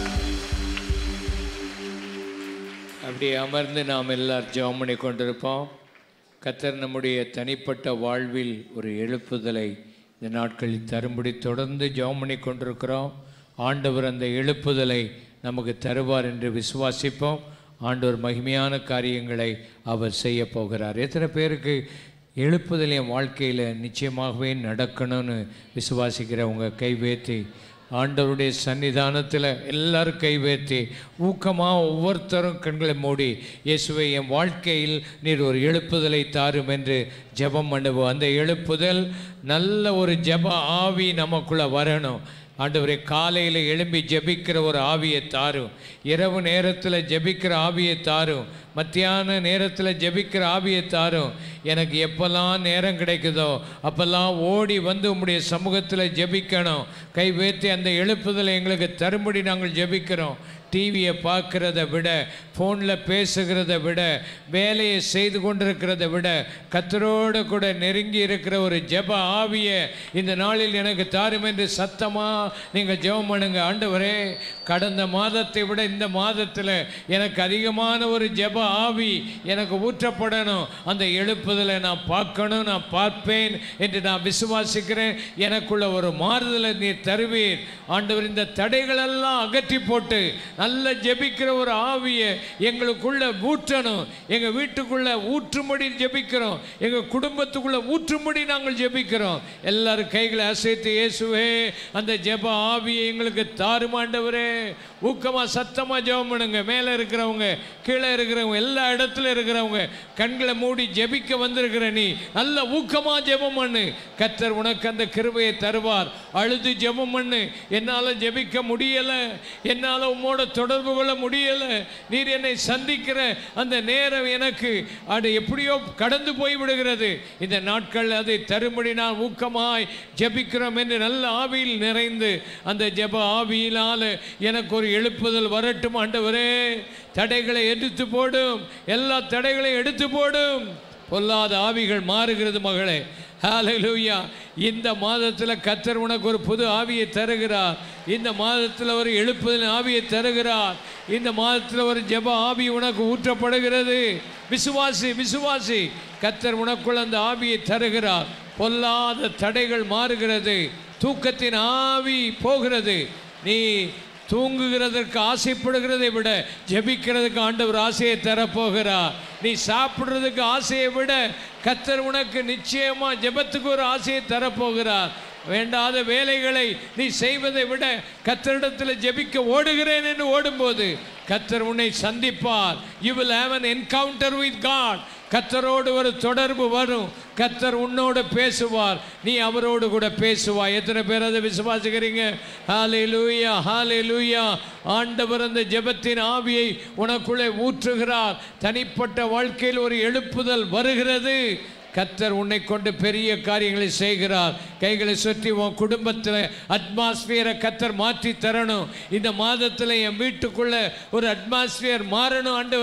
அப்படியே அமர்ந்து நாம் எல்லாரும் ஜெபம் பண்ணி கொண்டிருப்போம் கத்தர் நம்முடைய தனிப்பட்ட வாழ்வில் ஒரு எழுப்புதலை இந்த நாட்களில் தரும்படி தொடர்ந்து ஜெபம் பண்ணி கொண்டிருக்கிறோம் ஆண்டவர் அந்த எழுப்புதலை நமக்கு தருவார் என்று விசுவாசிப்போம் ஆண்டவர் மகிமையான காரியங்களை அவர் செய்ய போகிறார் எத்தனை பேருக்கு எழுப்புதல் என் வாழ்க்கையில் நிச்சயமாகவே நடக்கணும்னு விசுவாசிக்கிறவங்க கைவேத்தி ஆண்டவருடைய சன்னிதானத்தில் எல்லாரும் கைவேற்றி ஊக்கமாக ஒவ்வொருத்தரும் கண்களை மூடி இயேசுவை என் வாழ்க்கையில் நீர் ஒரு எழுப்புதலை தாரும் என்று ஜெபம் பண்ணுவோம் அந்த எழுப்புதல் நல்ல ஒரு ஜெப ஆவி நமக்குள்ளே வரணும் ஆண்டவரே காலையில் எழும்பி ஜெபிக்கிற ஒரு ஆவியை தாரும் இரவு நேரத்தில் ஜெபிக்கிற ஆவியை தாரும் மத்தியான நேரத்தில் ஜெபிக்கிற ஆவியை தாரும் எனக்கு எப்பெல்லாம் நேரம் கிடைக்குதோ அப்பெல்லாம் ஓடி வந்து உம்முடைய சமூகத்தில் ஜெபிக்கணும் கை வைத்து அந்த எழுப்புதலை எங்களுக்கு தரும்படி நாங்கள் ஜெபிக்கிறோம் டிவியை பார்க்கிறத விட ஃபோனில் பேசுகிறத விட வேலையை செய்து கொண்டிருக்கிறத விட கத்தரோடு கூட நெருங்கி இருக்கிற ஒரு ஜெப ஆவியை இந்த நாளில் எனக்கு தாரும் என்று சத்தமாக நீங்கள் ஜெபம் பண்ணுங்க ஆண்டவரே கடந்த மாதத்தை விட இந்த மாதத்தில் எனக்கு அதிகமான ஒரு ஜெப ஆவி எனக்கு ஊற்றப்படணும் அந்த எழுப்புதலை நான் பார்க்கணும் நான் பார்ப்பேன் என்று நான் விசுவாசிக்கிறேன் எனக்குள்ள ஒரு மாறுதலை நீர் தருவீர் ஆண்டவர் இந்த தடைகளெல்லாம் அகற்றி போட்டு நல்ல ஜெபிக்கிற ஒரு ஆவியை எங்களுக்குள்ள ஊற்றணும் எங்கள் வீட்டுக்குள்ள ஊற்றும்படி ஜெபிக்கிறோம் எங்கள் குடும்பத்துக்குள்ள ஊற்றும்படி நாங்கள் ஜெபிக்கிறோம் எல்லாரும் கைகளை அசைத்து இயேசுவே அந்த ஜெப ஆவியை எங்களுக்கு தாருமாண்டவரே ஊக்கமாக சத்தமாக ஜெபம் பண்ணுங்க மேலே இருக்கிறவங்க கீழே இருக்கிறவங்க எல்லா இடத்துல இருக்கிறவங்க கண்களை மூடி ஜெபிக்க வந்திருக்கிற நீ நல்ல ஊக்கமாக ஜெபம் பண்ணு கத்தர் உனக்கு அந்த கிருபையை தருவார் அழுது ஜெபம் பண்ணு என்னால் ஜெபிக்க முடியலை என்னால் உம்மோட தொடர்பு கொள்ள முடியலை நீர் என்னை சந்திக்கிற அந்த நேரம் எனக்கு அது எப்படியோ கடந்து போய் விடுகிறது இந்த நாட்கள் அதை தரும்படி நான் ஊக்கமாய் ஜெபிக்கிறோம் என்று நல்ல ஆவியில் நிறைந்து அந்த ஜெப ஆவியினால் எனக்கு ஒரு எழுப்புதல் வரட்டும் ஆண்டவரே தடைகளை எடுத்து போடும் எல்லா தடைகளையும் எடுத்து போடும் பொல்லாத ஆவிகள் மாறுகிறது மகளே ஹalleluya இந்த மாதத்தில் கத்தர் உனக்கு ஒரு புது ஆவியை தருகிறார் இந்த மாதத்தில் ஒரு எழுப்புதல் ஆவியை தருகிறார் இந்த மாதத்தில் ஒரு ஜெப ஆவி உனக்கு ஊற்றப்படுகிறது விசுவாசி விசுவாசி கத்தர் உனக்குள் அந்த ஆவியை தருகிறார் பொல்லாத தடைகள் மாறுகிறது தூக்கத்தின் ஆவி போகிறது நீ தூங்குகிறதற்கு ஆசைப்படுகிறதை விட ஜெபிக்கிறதுக்கு ஆண்டவர் ஆசையை தரப்போகிறார் நீ சாப்பிடுறதுக்கு ஆசையை விட கத்தர் உனக்கு நிச்சயமா ஜெபத்துக்கு ஒரு ஆசையை தரப்போகிறார் வேண்டாத வேலைகளை நீ செய்வதை விட கத்தரிடத்தில் ஜெபிக்க ஓடுகிறேன் என்று ஓடும்போது கத்தர் உன்னை சந்திப்பார் you will have an encounter with God கத்தரோடு ஒரு தொடர்பு வரும் கத்தர் உன்னோடு பேசுவார் நீ அவரோடு கூட பேசுவாய் எத்தனை பேர் அதை விசுவாசிக்கிறீங்க ஹாலே லூயா ஹாலே லூயா ஆண்டவர் அந்த ஜெபத்தின் ஆவியை உனக்குள்ளே ஊற்றுகிறார் தனிப்பட்ட வாழ்க்கையில் ஒரு எழுப்புதல் வருகிறது கத்தர் உன்னை கொண்டு பெரிய காரியங்களை செய்கிறார் கைகளை சுற்றி உன் குடும்பத்தில் அட்மாஸ்பியரை கத்தர் மாற்றி தரணும் இந்த மாதத்தில் என் வீட்டுக்குள்ள ஒரு அட்மாஸ்பியர் மாறணும் ஆண்டவரே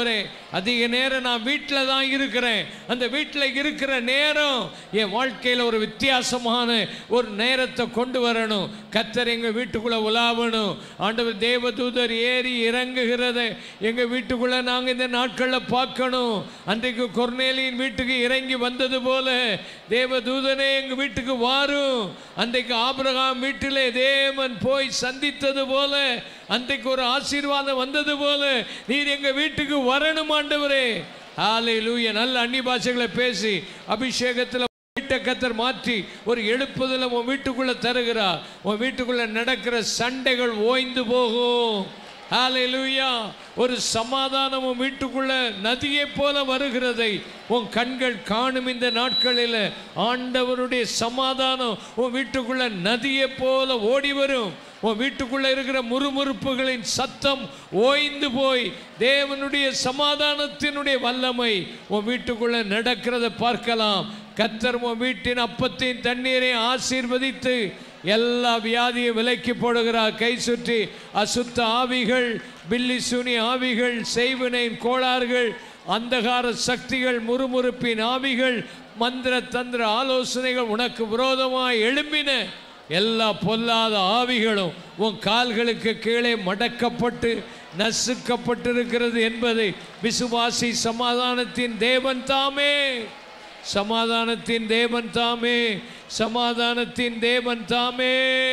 அதிக நேரம் நான் வீட்டில் தான் இருக்கிறேன் அந்த வீட்டில் இருக்கிற நேரம் என் வாழ்க்கையில் ஒரு வித்தியாசமான ஒரு நேரத்தை கொண்டு வரணும் கத்தர் எங்கள் வீட்டுக்குள்ளே உலாவணும் ஆண்டவர் தேவதூதர் ஏறி இறங்குகிறத எங்கள் வீட்டுக்குள்ளே நாங்கள் இந்த நாட்களில் பார்க்கணும் அன்றைக்கு கொர்நேலியின் வீட்டுக்கு இறங்கி வந்தது போல தேவதூதனே எங்கள் வீட்டுக்கு வாரும் அன்றைக்கு ஆபிரகாம் வீட்டிலே தேவன் போய் சந்தித்தது போல அன்றைக்கு ஒரு ஆசீர்வாதம் வந்தது போல நீர் எங்க வீட்டுக்கு வரணும் ஆண்டவரே ஹalleluya நல்ல அந்நிய பாஷைகளை பேசி அபிஷேகத்தில் வீட்டை கத்தர் மாற்றி ஒரு எழுப்புதல உன் வீட்டுக்குள்ள தருகிறார் உன் வீட்டுக்குள்ள நடக்கிற சண்டைகள் ஓய்ந்து போகும் ஹalleluya ஒரு சமாதானம் உன் வீட்டுக்குள்ள நதியைப் போல வருகிறதை உன் கண்கள் காணும் இந்த நாட்களில் ஆண்டவருடைய சமாதானம் உன் வீட்டுக்குள்ள நதியைப் போல ஓடி வரும் உன் வீட்டுக்குள்ள இருக்கிற முறுமுறுப்புகளின் சத்தம் ஓய்ந்து போய் தேவனுடைய சமாதானத்தினுடைய வல்லமை உன் வீட்டுக்குள்ள நடக்கிறத பார்க்கலாம் கத்தர் உன் வீட்டின் அப்பத்தின் தண்ணீரை ஆசீர்வதித்து எல்லா வியாதியை விலக்கி போடுகிறார் கை சுற்றி அசுத்த ஆவிகள் பில்லி சுனி ஆவிகள் செய்வினையின் கோளாறுகள் அந்தகார சக்திகள் முறுமுறுப்பின் ஆவிகள் மந்திர தந்திர ஆலோசனைகள் உனக்கு விரோதமாய் எழும்பின எல்லா பொல்லாத ஆவிகளும் உன் கால்களுக்கு கீழே மடக்கப்பட்டு நசுக்கப்பட்டிருக்கிறது என்பதை விசுவாசி சமாதானத்தின் தேவன் தாமே சமாதானத்தின் தேவன் தாமே சமாதானத்தின் தேவன் தாமே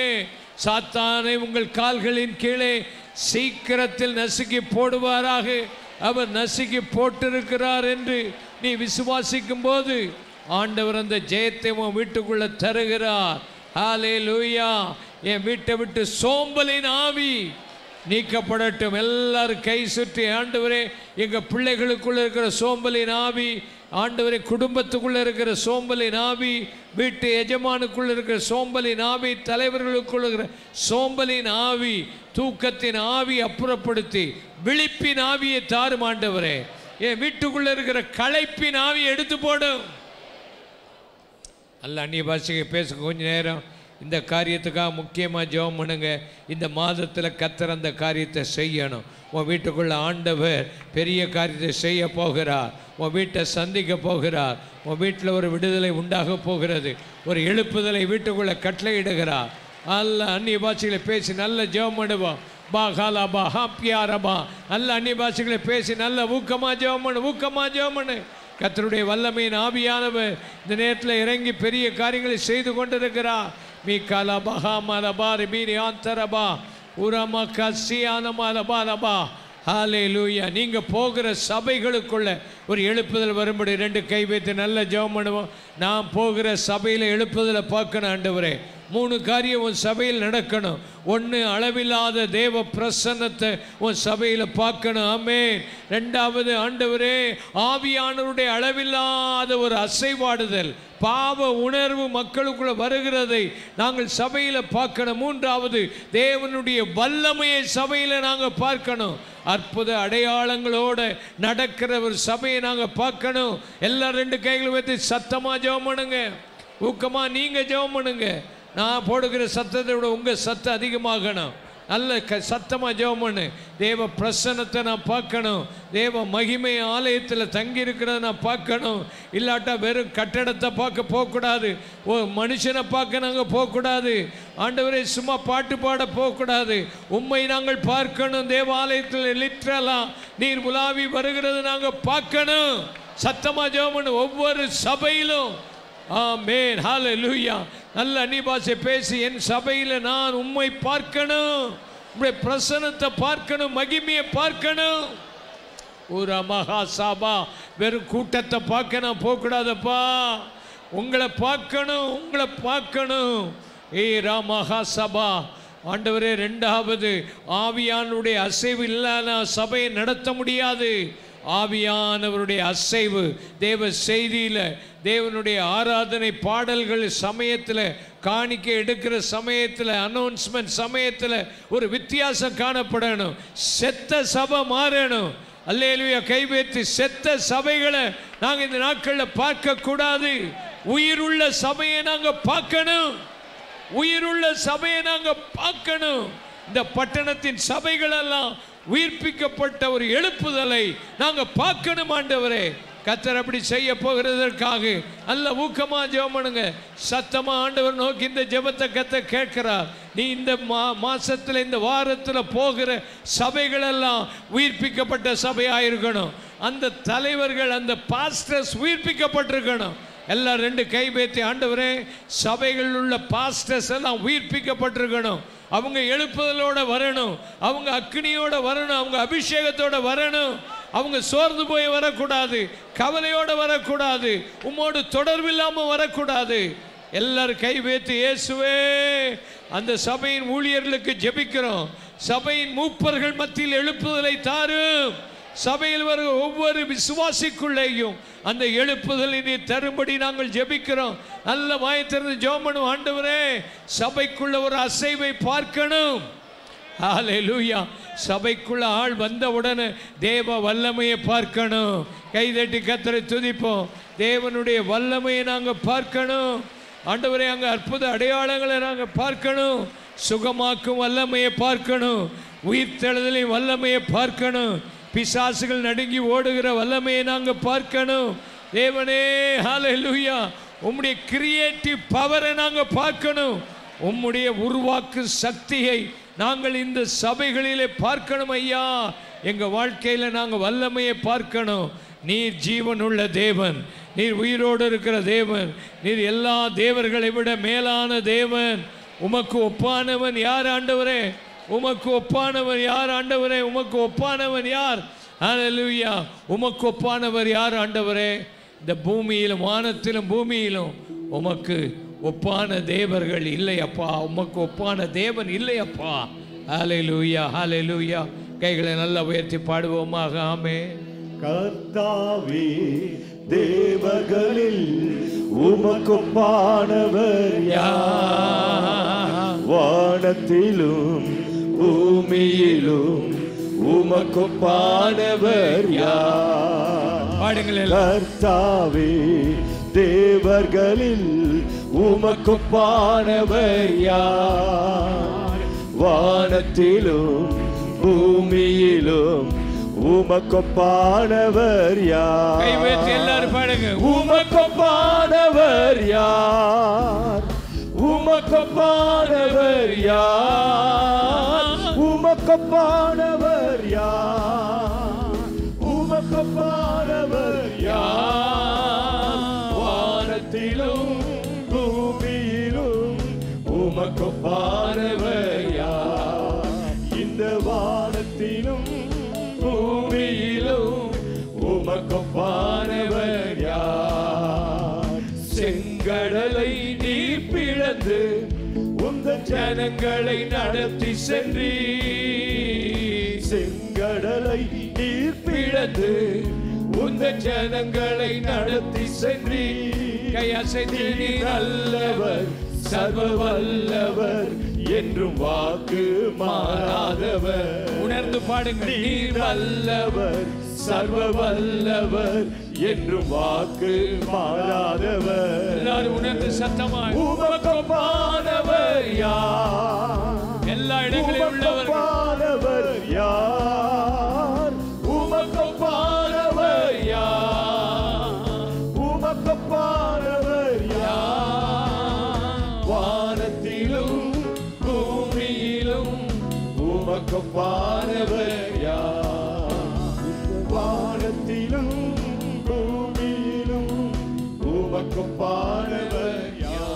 சாத்தானை உங்கள் கால்களின் கீழே சீக்கிரத்தில் நசுக்கி போடுவாராக அவர் நசுக்கி போட்டிருக்கிறார் என்று நீ விசுவாசிக்கும் போது ஆண்டவர் அந்த ஜெயத்தை உன் வீட்டுக்குள்ள தருகிறார் ஹாலே லூயா என் வீட்டை விட்டு சோம்பலின் ஆவி நீக்கப்படட்டும் எல்லாரும் கை சுற்றி ஆண்டவரே எங்கள் பிள்ளைகளுக்குள்ள இருக்கிற சோம்பலின் ஆவி ஆண்டவரே குடும்பத்துக்குள்ள இருக்கிற சோம்பலின் ஆவி வீட்டு எஜமானுக்குள்ள இருக்கிற சோம்பலின் ஆவி தலைவர்களுக்குள்ள இருக்கிற சோம்பலின் ஆவி தூக்கத்தின் ஆவி அப்புறப்படுத்தி விழிப்பின் ஆவியை தாரும் ஆண்டவரே என் வீட்டுக்குள்ள இருக்கிற களைப்பின் ஆவியை எடுத்து போடும் அல்ல அந்நிய பாஷையை பேச கொஞ்ச நேரம் இந்த காரியத்துக்காக முக்கியமாக ஜெபம் பண்ணுங்க இந்த மாதத்தில் கத்தர் அந்த காரியத்தை செய்யணும் உன் வீட்டுக்குள்ள ஆண்டவர் பெரிய காரியத்தை செய்ய போகிறார் உன் வீட்டை சந்திக்க போகிறார் உன் வீட்டில் ஒரு விடுதலை உண்டாக போகிறது ஒரு எழுப்புதலை வீட்டுக்குள்ளே கட்டளையிடுகிறார் அல்ல அந்நிய பாஷைகளை பேசி நல்ல ஜெபம் பண்ணுவோம் பா காலா பா ஹாப்பியாரபா நல்ல அந்நிய பாஷைகளை பேசி நல்ல ஊக்கமாக ஜெபம் பண்ணு ஊக்கமாக ஜெபம் பண்ணு கத்தருடைய வல்லமையின் ஆவியானவர் இந்த நேரத்தில் இறங்கி பெரிய காரியங்களை செய்து கொண்டிருக்கிறார் மீ காலா பஹா மலபா ரிபீரி ஆந்தரபா உரமா கசியானமா லபா லபா ஹாலே லூயா நீங்கள் போகிற சபைகளுக்குள்ள ஒரு எழுப்புதல் வரும்படி ரெண்டு கை வைத்து நல்ல ஜெபம் பண்ணுவோம் நான் போகிற சபையில் எழுப்புதலை பார்க்கணும் ஆண்டவரே மூணு காரியம் உன் சபையில் நடக்கணும் ஒன்று அளவில்லாத தேவ பிரசன்னத்தை உன் சபையில் பார்க்கணும் ஆமே ரெண்டாவது ஆண்டவரே ஆவியானவருடைய அளவில்லாத ஒரு அசைவாடுதல் பாவ உணர்வு மக்களுக்குள்ள வருகிறதை நாங்கள் சபையில் பார்க்கணும் மூன்றாவது தேவனுடைய வல்லமையை சபையில் நாங்கள் பார்க்கணும் அற்புத அடையாளங்களோட நடக்கிற ஒரு சபையை நாங்கள் பார்க்கணும் எல்லாம் ரெண்டு கைகளை வைத்து சத்தமாக ஜெபம் பண்ணுங்க ஊக்கமாக நீங்கள் ஜெபம் பண்ணுங்க நான் போடுகிற சத்தத்தை விட உங்கள் சத்தம் அதிகமாகணும் நல்ல க சத்தமாக ஜெபம் பண்ணு தேவ பிரசன்னத்தை நான் பார்க்கணும் தேவ மகிமை ஆலயத்தில் தங்கி இருக்கிறத நான் பார்க்கணும் இல்லாட்டா வெறும் கட்டடத்தை பார்க்க போகக்கூடாது ஓ மனுஷனை பார்க்க நாங்கள் போகக்கூடாது ஆண்டவரே சும்மா பாட்டு பாட போகக்கூடாது உண்மை நாங்கள் பார்க்கணும் தேவாலயத்தில் லிட்ரலாம் நீர் உலாவி வருகிறது நாங்கள் பார்க்கணும் சத்தமாக ஜெபம் பண்ணு ஒவ்வொரு சபையிலும் ஆமேன் ஹalleluya நல்ல அன்னிபாசை பேசி என் சபையில் நான் உம்மை பார்க்கணும் உம்முடைய பிரசனத்தை பார்க்கணும் மகிமையை பார்க்கணும் ஒரு மகா சாபா வெறும் கூட்டத்தை பார்க்க நான் போகக்கூடாதப்பா உங்களை பார்க்கணும் உங்களை பார்க்கணும் ஏ ராமஹா சபா ஆண்டவரே ரெண்டாவது ஆவியானுடைய அசைவு இல்லாத சபையை நடத்த முடியாது ஆவியானவருடைய அசைவு தேவ செய்தியில் தேவனுடைய ஆராதனை பாடல்கள் சமயத்தில் காணிக்கை எடுக்கிற சமயத்தில் அனௌன்ஸ்மெண்ட் சமயத்தில் ஒரு வித்தியாசம் காணப்படணும் செத்த சபை மாறணும் அல்லேலுயா கைவேத்து செத்த சபைகளை நாங்கள் இந்த நாட்களில் பார்க்கக்கூடாது உயிருள்ள சபையை நாங்கள் பார்க்கணும் உயிருள்ள சபையை நாங்கள் பார்க்கணும் இந்த பட்டணத்தின் சபைகளெல்லாம் உயிர்ப்பிக்கப்பட்ட ஒரு எழுப்புதலை நாங்க பார்க்கணும் ஆண்டவரே கத்தர் அப்படி செய்ய போகிறதற்காக நல்ல ஊக்கமா ஜெபம் பண்ணுங்க சத்தமா ஆண்டவர் நோக்கி இந்த ஜெபத்தை கத்த கேட்கிறார் நீ இந்த மா மாசத்துல இந்த வாரத்துல போகிற சபைகள் எல்லாம் உயிர்ப்பிக்கப்பட்ட சபையா இருக்கணும் அந்த தலைவர்கள் அந்த பாஸ்டர்ஸ் உயிர்ப்பிக்கப்பட்டிருக்கணும் எல்லாம் ரெண்டு கை பேத்தி ஆண்டவரே சபைகளில் உள்ள பாஸ்டர்ஸ் எல்லாம் உயிர்ப்பிக்கப்பட்டிருக்கணும் அவங்க எழுப்புதலோட வரணும் அவங்க அக்னியோட வரணும் அவங்க அபிஷேகத்தோட வரணும் அவங்க சோர்ந்து போய் வரக்கூடாது கவலையோட வரக்கூடாது உம்மோடு தொடர்பு இல்லாமல் வரக்கூடாது எல்லாரும் கை வைத்து இயேசுவே அந்த சபையின் ஊழியர்களுக்கு ஜெபிக்கிறோம் சபையின் மூப்பர்கள் மத்தியில் எழுப்புதலை தாரும் சபையில் வரும் ஒவ்வொரு விசுவாசிக்குள்ளேயும் அந்த எழுப்புதலை நீ தரும்படி நாங்கள் ஜெபிக்கிறோம் நல்ல வாயத்திறந்து ஜெபம் பண்ணுவோம் ஆண்டவரே சபைக்குள்ள ஒரு அசைவை பார்க்கணும் ஹalleluya சபைக்குள்ள ஆள் வந்த உடனே தேவ வல்லமையை பார்க்கணும் கைதட்டி கத்தரை துதிப்போம் தேவனுடைய வல்லமையை நாங்கள் பார்க்கணும் ஆண்டவரே அங்கே அற்புத அடையாளங்களை நாங்கள் பார்க்கணும் சுகமாக்கும் வல்லமையை பார்க்கணும் உயிர்த்தெழுதலின் வல்லமையை பார்க்கணும் பிசாசுகள் நடுங்கி ஓடுகிற வல்லமையை நாங்கள் பார்க்கணும் தேவனே ஹalleluya உம்முடைய கிரியேட்டிவ் பவரை நாங்கள் பார்க்கணும் உம்முடைய உருவாக்கு சக்தியை நாங்கள் இந்த சபைகளிலே பார்க்கணும் ஐயா எங்க வாழ்க்கையில நாங்கள் வல்லமையை பார்க்கணும் நீர் ஜீவனுள்ள தேவன் நீர் உயிரோடு இருக்கிற தேவன் நீர் எல்லா தேவர்களை விட மேலான தேவன் உமக்கு ஒப்பானவன் யார் ஆண்டவரே உமக்கு ஒப்பானவன் யார் ஆண்டவரே உமக்கு ஒப்பானவன் யார் ஹalleluya உமக்கு ஒப்பானவர் யார் ஆண்டவரே இந்த பூமியிலும் வானத்திலும் பூமியிலும் உமக்கு ஒப்பான தேவர்கள் இல்லை அப்பா உமக்கு ஒப்பான தேவன் இல்லை அப்பா ஹalleluya ஹalleluya கைகளை நல்லா உயர்த்தி பாடுவோமாக ஆமே கர்த்தாவே தேவர்களில் உமக்குப்பானவர் யார் வானத்திலும் பூமியிலும் உமக்குப்பானவர் யார் பாடுங்கள் எல்லாம். கர்த்தாவே தேவர்களில் உமக்குப்பானவர் யார் வானத்திலும் பூமியிலும் உமக்கொப்பானவர் கை வைத்து யார் எல்லாரும் பாடுங்க உமக்கொப்பானவர் யார் உமக்கொப்பானவர் யார் உமக்கொப்பானவர் யார் உமக்கொப்பானவர் யார் வானத்திலும் பூமியிலும் உமக்கொப்பானவர் யார் இந்த வானத்திலும் பூமியிலும் உமக்கொப்பானவர் யார் செங்கடலை நீ பிளந்து உந்த ஜனங்களை நடத்தி சென்றீ செங்கடலை நீர் பிளந்து உந்த ஜனங்களை நடத்தி சென்றீ கையசைத்து நீ நல்லவர் சர்வ வல்லவர் என்றும் வாக்கு மாறாதவர் உணர்ந்து பாடுங்க நீர் வல்லவர் சர்வ வல்லவர் என்றும் வாக்கு மாறாதவர் எல்லாரும் உணர்ந்து சத்தமாய் உமக்கொப்பானவர் யார் எல்லா இடங்களிலும் உள்ளவர்கள் உமக்கொப்பானவர் யார் உமக்கொப்பானவர் யார் உமக்கொப்பானவர் யார் வானத்திலும் பூமியிலும் உமக்கொப்பானவர் யார் வானத்திலும் பூமியிலும் உமக்கொப்பானவர்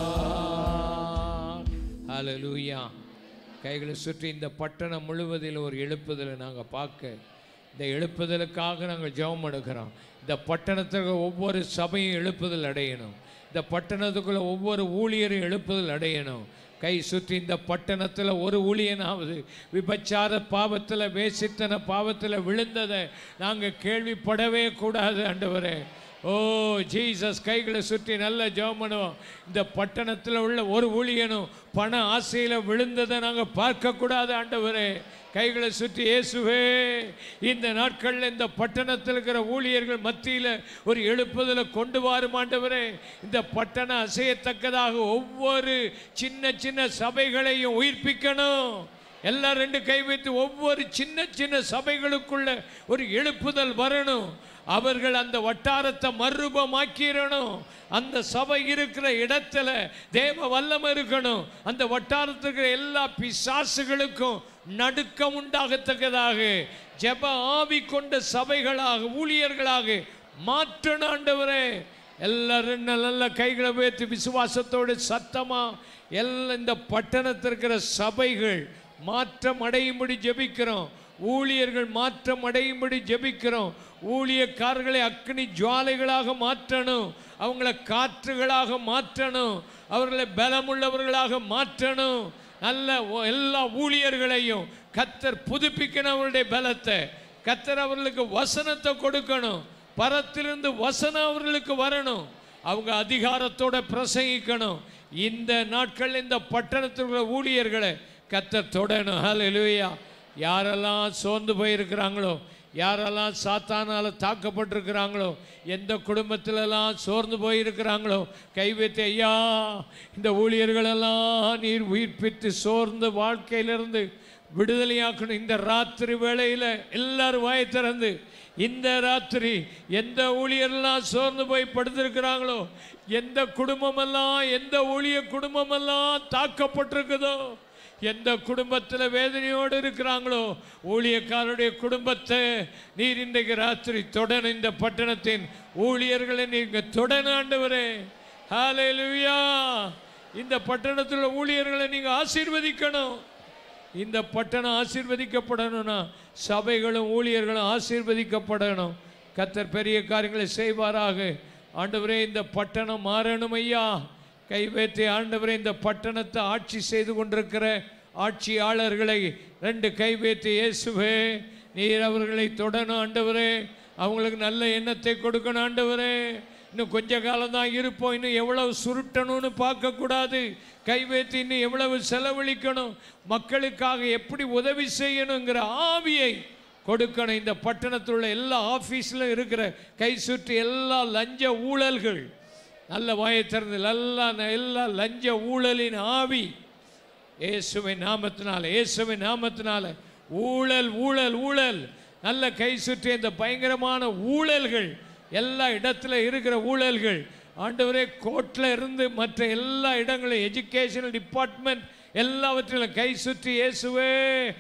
யார் ஹalleluya கைகளை சுற்றி இந்த பட்டணம் முழுவதில் ஒரு எழுப்புதலை நாங்கள் பார்க்க இந்த எழுப்புதலுக்காக நாங்கள் ஜெபம் எடுக்கிறோம் இந்த பட்டணத்துக்கு ஒவ்வொரு சபையும் எழுப்புதல் அடையணும் இந்த பட்டணத்துக்குள்ள ஒவ்வொரு ஊழியரும் எழுப்புதல் அடையணும் கை சுற்றி இந்த பட்டணத்தில் ஒரு ஊழியனாவது விபச்சார பாவத்தில் வேசித்தன பாவத்தில் விழுந்ததை நாங்கள் கேள்விப்படவே கூடாது ஆண்டவரே ஓ ஜீசஸ் கைகளை சுற்றி நல்ல ஜெபம் பண்ணுவோம் இந்த பட்டணத்தில் உள்ள ஒரு ஊழியனும் பண ஆசையில் விழுந்ததை நாங்கள் பார்க்கக்கூடாது ஆண்டவரே கைகளை சுற்றி இயேசுவே இந்த நாட்களில் இந்த பட்டணத்தில் இருக்கிற ஊழியர்கள் மத்தியில் ஒரு எழுப்புதலை கொண்டு வாரும் ஆண்டவரே இந்த பட்டணம் அசையத்தக்கதாக ஒவ்வொரு சின்ன சின்ன சபைகளையும் உயிர்ப்பிக்கணும் எல்லாம் ரெண்டு கை வைத்து ஒவ்வொரு சின்ன சின்ன சபைகளுக்குள்ள ஒரு எழுப்புதல் வரணும் அவர்கள் அந்த வட்டாரத்தை மறுரூபமாக்கிடணும் அந்த சபை இருக்கிற இடத்துல தேவ வல்லம் இருக்கணும் அந்த வட்டாரத்தில் இருக்கிற எல்லா பிசாசுகளுக்கும் நடுக்கம் உண்டாகத்தக்கதாக ஜெப ஆவி கொண்ட சபைகளாக ஊழியர்களாக மாற்றணும் ஆண்டவரே எல்லாரும் நல்ல கைகளை உயர்த்தி விசுவாசத்தோடு சத்தமா எல்லாம் இந்த பட்டணத்தில் இருக்கிற சபைகள் மாற்றம் அடையும்படி ஜெபிக்கிறோம் ஊழியர்கள் மாற்றம் அடையும்படி ஜெபிக்கிறோம் ஊழியக்காரர்களை அக்னி ஜுவாலைகளாக மாற்றணும் அவங்கள காற்றுகளாக மாற்றணும் அவர்களை பலமுள்ளவர்களாக மாற்றணும் நல்ல ஒ- எல்லா ஊழியர்களையும் கத்தர் புதுப்பிக்கணும் அவருடைய பலத்தை கத்தர் அவர்களுக்கு வசனத்தை கொடுக்கணும் பரத்திலிருந்து வசனம் அவர்களுக்கு வரணும் அவங்க அதிகாரத்தோட பிரசங்கிக்கணும் இந்த நாட்கள் இந்த பட்டணத்தில் உள்ள ஊழியர்களை கத்தர் தொடணும் ஹalleluya யாரெல்லாம் சோர்ந்து போயிருக்கிறாங்களோ யாரெல்லாம் சாத்தானால தாக்கப்பட்டிருக்கிறாங்களோ எந்த குடும்பத்திலெல்லாம் சோர்ந்து போயிருக்கிறாங்களோ கை வைத்து ஐயா இந்த ஊழியர்களெல்லாம் நீர் உயிர்ப்பித்து சோர்ந்த வாழ்க்கையிலிருந்து விடுதலையாக்கணும் இந்த ராத்திரி வேளையில் எல்லாரும் வாயை திறந்து இந்த ராத்திரி எந்த ஊழியர்லாம் சோர்ந்து போய் படுத்திருக்கிறாங்களோ எந்த குடும்பமெல்லாம் எந்த ஊழிய குடும்பமெல்லாம் தாக்கப்பட்டிருக்குதோ எந்த குடும்பத்தில் வேதனையோடு இருக்கிறாங்களோ ஊழியக்காரருடைய குடும்பத்தை நீர் இன்றைக்கு ராத்திரி தொடன இந்த பட்டணத்தின் ஊழியர்களை நீங்க தொடன ஆண்டவரே ஹalleluya இந்த பட்டணத்தில் உள்ள ஊழியர்களை நீங்க ஆசீர்வதிக்கணும் இந்த பட்டணம் ஆசீர்வதிக்கப்படணும்னா சபைகளும் ஊழியர்களும் ஆசீர்வதிக்கப்படணும் கத்தர் பெரிய காரியங்களை செய்வாராக ஆண்டவரே இந்த பட்டணம் மாறணும் ஐயா கை வைத்து ஆண்டவரே இந்த பட்டணத்தை ஆட்சி செய்து கொண்டிருக்கிற ஆட்சியாளர்களை ரெண்டு கை வைத்து இயேசுவே நீர் அவர்களை தொடணும் ஆண்டவரே அவங்களுக்கு நல்ல எண்ணத்தை கொடுக்கணும் ஆண்டவரே இன்னும் கொஞ்ச காலம் தான் இருப்போம் இன்னும் எவ்வளவு சுருட்டணும்னு பார்க்கக்கூடாது கை வைத்து இன்னும் எவ்வளவு செலவழிக்கணும் மக்களுக்காக எப்படி உதவி செய்யணுங்கிற ஆவியை கொடுக்கணும் இந்த பட்டணத்தில் உள்ள எல்லா ஆஃபீஸிலும் இருக்கிற கை சுற்றி எல்லா லஞ்ச ஊழல்கள் நல்ல வாயை திறந்து எல்லா எல்லா லஞ்ச ஊழலின் ஆவி இயேசுவின் நாமத்தினால இயேசுவின் நாமத்தினால ஊழல் ஊழல் ஊழல் நல்ல கை சுற்றி இந்த பயங்கரமான ஊழல்கள் எல்லா இடத்துல இருக்கிற ஊழல்கள் ஆண்டவரே கோர்ட்டில் இருந்து மற்ற எல்லா இடங்களும் எஜுகேஷனல் டிபார்ட்மெண்ட் எல்லாவற்றிலும் கை சுற்றி இயேசுவே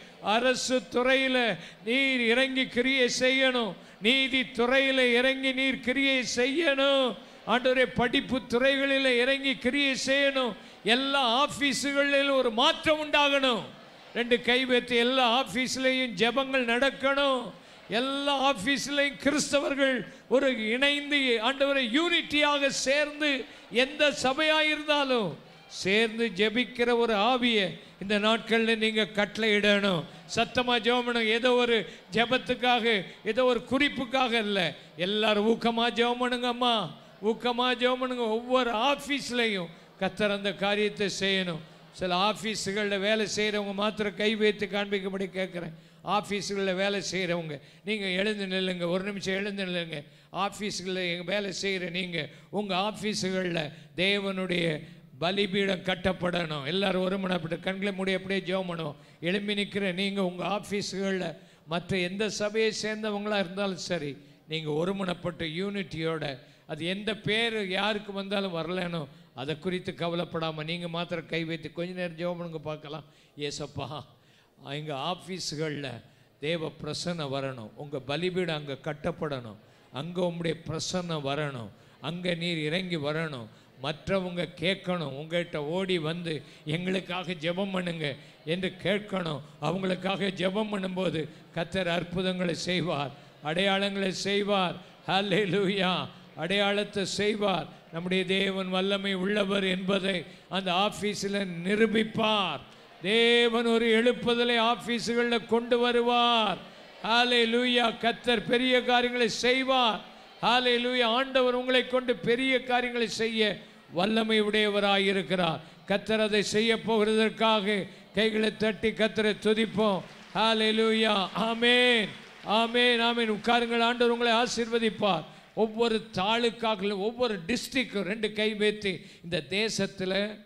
அரசு துறையில் நீர் இறங்கி கிரியை செய்யணும் நீதி துறையில் இறங்கி நீர் கிரியை செய்யணும் ஆண்டவரே படிப்பு துறைகளில் இறங்கி கிரியை செய்யணும் எல்லா ஆஃபீஸுகளிலும் ஒரு மாற்றம் உண்டாகணும் ரெண்டு கை வைத்து எல்லா ஆஃபீஸ்லேயும் ஜெபங்கள் நடக்கணும் எல்லா ஆஃபீஸ்லையும் கிறிஸ்தவர்கள் ஒரு இணைந்து ஆண்டவரை யூனிட்டியாக சேர்ந்து எந்த சபையாக இருந்தாலும் சேர்ந்து ஜெபிக்கிற ஒரு ஆவியை இந்த நாட்களில் நீங்கள் கட்டளையிடணும் சத்தமாக ஜெபம் ஏதோ ஒரு ஜெபத்துக்காக ஏதோ ஒரு குறிப்புக்காக இல்லை எல்லாரும் ஊக்கமாக ஜெபம் பண்ணுங்கம்மா ஊக்கமாக ஜெபம் பண்ணுங்க ஒவ்வொரு ஆஃபீஸ்லையும் கத்தர் அந்த காரியத்தை செய்யணும் சில ஆஃபீஸுகளில் வேலை செய்கிறவங்க மாத்திரம் கை வைத்து காண்பிக்கும்படி கேட்குறேன் ஆஃபீஸுகளில் வேலை செய்கிறவங்க நீங்கள் எழுந்து நில்லுங்க ஒரு நிமிஷம் எழுந்து நில்லுங்க ஆஃபீஸுகளில் எங்கள் வேலை செய்கிற நீங்கள் உங்கள் ஆஃபீஸுகளில் தேவனுடைய பலிபீடம் கட்டப்படணும் எல்லாரும் ஒருமனப்பட்டு கண்களை மூடி அப்படியே ஜெபம் பண்ணுவோம் எழும்பி நிற்கிற நீங்கள் உங்கள் ஆஃபீஸுகளில் மற்ற எந்த சபையை சேர்ந்தவங்களாக இருந்தாலும் சரி நீங்கள் ஒருமனப்பட்டு யூனிட்டியோட அது எந்த பேர் யாருக்கு வந்தாலும் வரலனோ அதை குறித்து கவலைப்படாமல் நீங்கள் மாத்திரம் கை வைத்து கொஞ்ச நேரம் ஜெபம் பண்ணுங்க பார்க்கலாம் ஏசப்பா எங்கள் ஆஃபீஸுகளில் தேவ பிரசன்னம் வரணும் உங்கள் பலிபீடம் அங்கே கட்டப்படணும் அங்கே உங்களுடைய பிரசன்னம் வரணும் அங்கே நீர் இறங்கி வரணும் மற்றவங்க கேட்கணும் உங்கள்கிட்ட ஓடி வந்து எங்களுக்காக ஜெபம் பண்ணுங்க என்று கேட்கணும் அவங்களுக்காக ஜெபம் பண்ணும்போது கத்தர் அற்புதங்களை செய்வார் அடையாளங்களை செய்வார் ஹல்லேலூயா அடையாளத்தை செய்வார் நம்முடைய தேவன் வல்லமை உள்ளவர் என்பதை அந்த ஆஃபீஸில் நிரூபிப்பார் தேவன் ஒரு எழுப்புதலை ஆஃபீஸுகளில் கொண்டு வருவார் ஹாலே லூயா கத்தர் பெரிய காரியங்களை செய்வார் ஹாலே லூயா ஆண்டவர் உங்களை கொண்டு பெரிய காரியங்களை செய்ய வல்லமை உடையவராய் இருக்கிறார் கத்தர் அதை செய்ய போகிறதற்காக கைகளை தட்டி கத்தரை துதிப்போம் ஹாலே லூயா ஆமேன் ஆமேன் ஆமேன் உட்காருங்கள் ஆண்டவர் உங்களை ஆசீர்வதிப்பார் ஒவ்வொரு தாலுக்காக்களும் ஒவ்வொரு டிஸ்ட்ரிக்டும் ரெண்டு கை வைத்து இந்த தேசத்தில்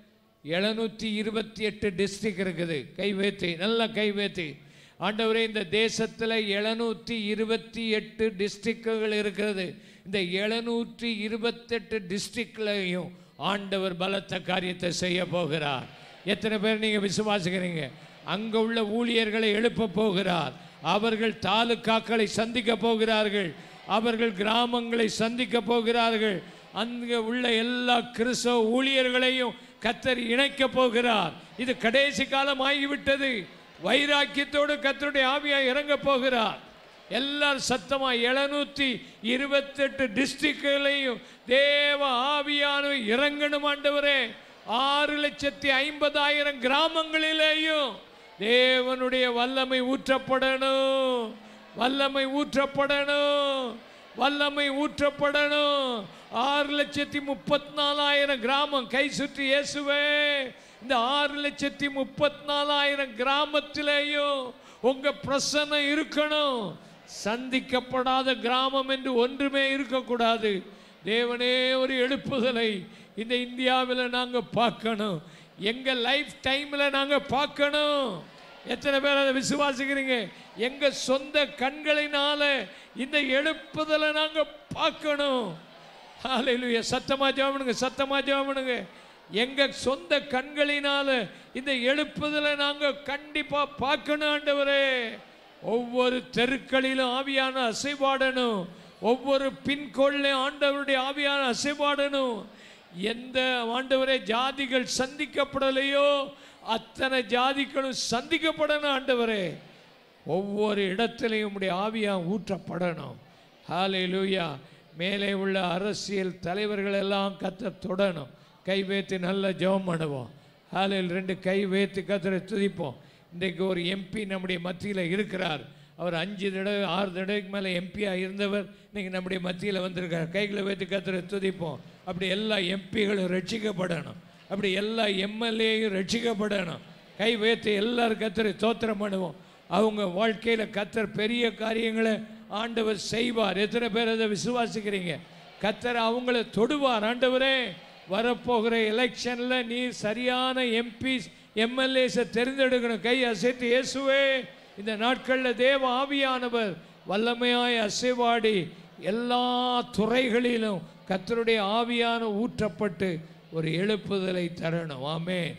எழுநூற்றி இருபத்தி எட்டு டிஸ்ட்ரிக்ட் இருக்குது கை வேத்தி நல்லா கை வேத்தி ஆண்டவரே இந்த தேசத்தில் எழுநூற்றி இருபத்தி எட்டு டிஸ்ட்ரிக்டுகள் இருக்கிறது இந்த எழுநூற்றி இருபத்தெட்டு டிஸ்ட்ரிக்ட்லையும் ஆண்டவர் பலத்த காரியத்தை செய்ய போகிறார் எத்தனை பேர் நீங்கள் விசுவாசிக்கிறீங்க அங்கே உள்ள ஊழியர்களை எழுப்ப போகிறார் அவர்கள் தாலுக்காக்களை சந்திக்க போகிறார்கள் அவர்கள் கிராமங்களை சந்திக்க போகிறார்கள் அங்கே உள்ள எல்லா கிறிஸ்தவ ஊழியர்களையும் கத்தர் இணைக்க போகிறார் இது கடைசி காலம் ஆகிவிட்டது வைராக்கியத்தோடு கத்தருடைய ஆவியாய் இறங்க போகிறார் எல்லாரும் சத்தமா எழுநூத்தி இருபத்தெட்டு டிஸ்ட்ரிக்ட்களையும் தேவ ஆவியான இறங்கணும் ஆண்டவரே ஆறு லட்சத்தி ஐம்பதாயிரம் கிராமங்களிலேயும் தேவனுடைய வல்லமை ஊற்றப்படணும் வல்லமை ஊற்றப்படணும் வல்லமை ஊற்றப்படணும் ஆறு லட்சத்தி முப்பத்தி நாலாயிரம் கிராமம் கை சுற்றி இயேசுவே இந்த ஆறு லட்சத்தி முப்பத்தி நாலாயிரம் கிராமத்திலேயும் உங்க பிரசன்னம் இருக்கணும் சந்திக்கப்படாத கிராமம் என்று ஒன்றுமே இருக்கக்கூடாது தேவனே ஒரு எழுப்புதலை இந்த இந்தியாவில் நாங்கள் பார்க்கணும் எங்கள் லைஃப் டைமில் நாங்கள் பார்க்கணும் எத்தனை பேர் அதை விசுவாசிக்கிறீங்க எங்க சொந்த கண்களினால இந்த எழுப்புதலை நாங்க பார்க்கணும் ஹalleluya சத்தமா ஜெபம் சத்தமா ஜெபம் எங்க சொந்த கண்களினால இந்த எழுப்புதலை நாங்க கண்டிப்பா பார்க்கணும் ஆண்டவரே ஒவ்வொரு தெருக்களிலும் ஆவியான அசைபாடணும் ஒவ்வொரு பின்கோள்லையும் ஆண்டவருடைய ஆவியான அசைபாடணும் எந்த ஆண்டவரே ஜாதிகள் சந்திக்கப்படலையோ அத்தனை ஜாதிகளும் சந்திக்கப்படணும் ஆண்டவரே ஒவ்வொரு இடத்திலையும் உம்முடைய ஆவியா ஊற்றப்படணும் ஹாலே லூயா மேலே உள்ள அரசியல் தலைவர்கள் எல்லாம் கத்த தொடணும் கை வைத்து நல்ல ஜெபம் பண்ணுவோம் ஹாலையில் ரெண்டு கை வைத்து கத்தரை துதிப்போம் இன்றைக்கு ஒரு எம்பி நம்முடைய மத்தியில் இருக்கிறார் அவர் அஞ்சு தடவை ஆறு தடவைக்கு மேலே எம்பியாக இருந்தவர் இன்னைக்கு நம்முடைய மத்தியில் வந்திருக்கார் கைகளை வைத்து கத்தரை துதிப்போம் அப்படி எல்லா எம்பிகளும் ரட்சிக்கப்படணும் அப்படி எல்லா எம்எல்ஏயும் ரட்சிக்கப்படணும் கை வைத்து எல்லாரும் கத்தரை தோத்திரம் பண்ணுவோம் அவங்க வாழ்க்கையில் கத்தர் பெரிய காரியங்களை ஆண்டவர் செய்வார் எத்தனை பேர் அதை விசுவாசிக்கிறீங்க கத்தர் அவங்கள தொடுவார் ஆண்டவரே வரப்போகிற எலெக்ஷனில் நீ சரியான எம்பிஸ் எம்எல்ஏஸை தெரிந்தெடுக்கணும் கை அசைத்து இயேசுவே இந்த நாட்களில் தேவ ஆவியானவர் வல்லமையாய் அசைவாடி எல்லா துறைகளிலும் கத்தருடைய ஆவியான ஊற்றப்பட்டு ஒரு எழுப்புதலை தரணும் ஆமென்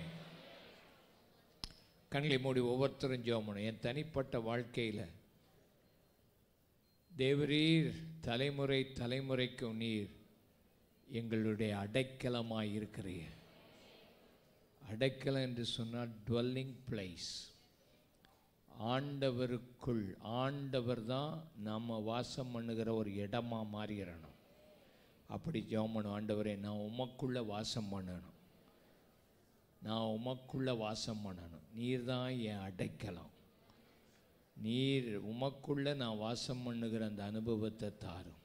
கண்களை மூடி ஒவ்வொருத்தரும் ஜோமணும் என் தனிப்பட்ட வாழ்க்கையில் தேவரீர் தலைமுறை தலைமுறைக்கும் நீர் எங்களுடைய அடைக்கலமாய் இருக்கிறீர் அடைக்கலம் என்று சொன்னால் டுவெல்லிங் பிளேஸ் ஆண்டவருக்குள் ஆண்டவர் தான் நம்ம வாசம் பண்ணுகிற ஒரு இடமா மாறிடணும் அப்படி ஜெபம் ஆண்டவரே நான் உமக்குள்ள வாசம் பண்ணணும் நான் உமக்குள்ள வாசம் பண்ணணும் நீர் தான் என் அடைக்கலம் நீர் உமக்குள்ள நான் வாசம் பண்ணுகிற அந்த அனுபவத்தை தாரும்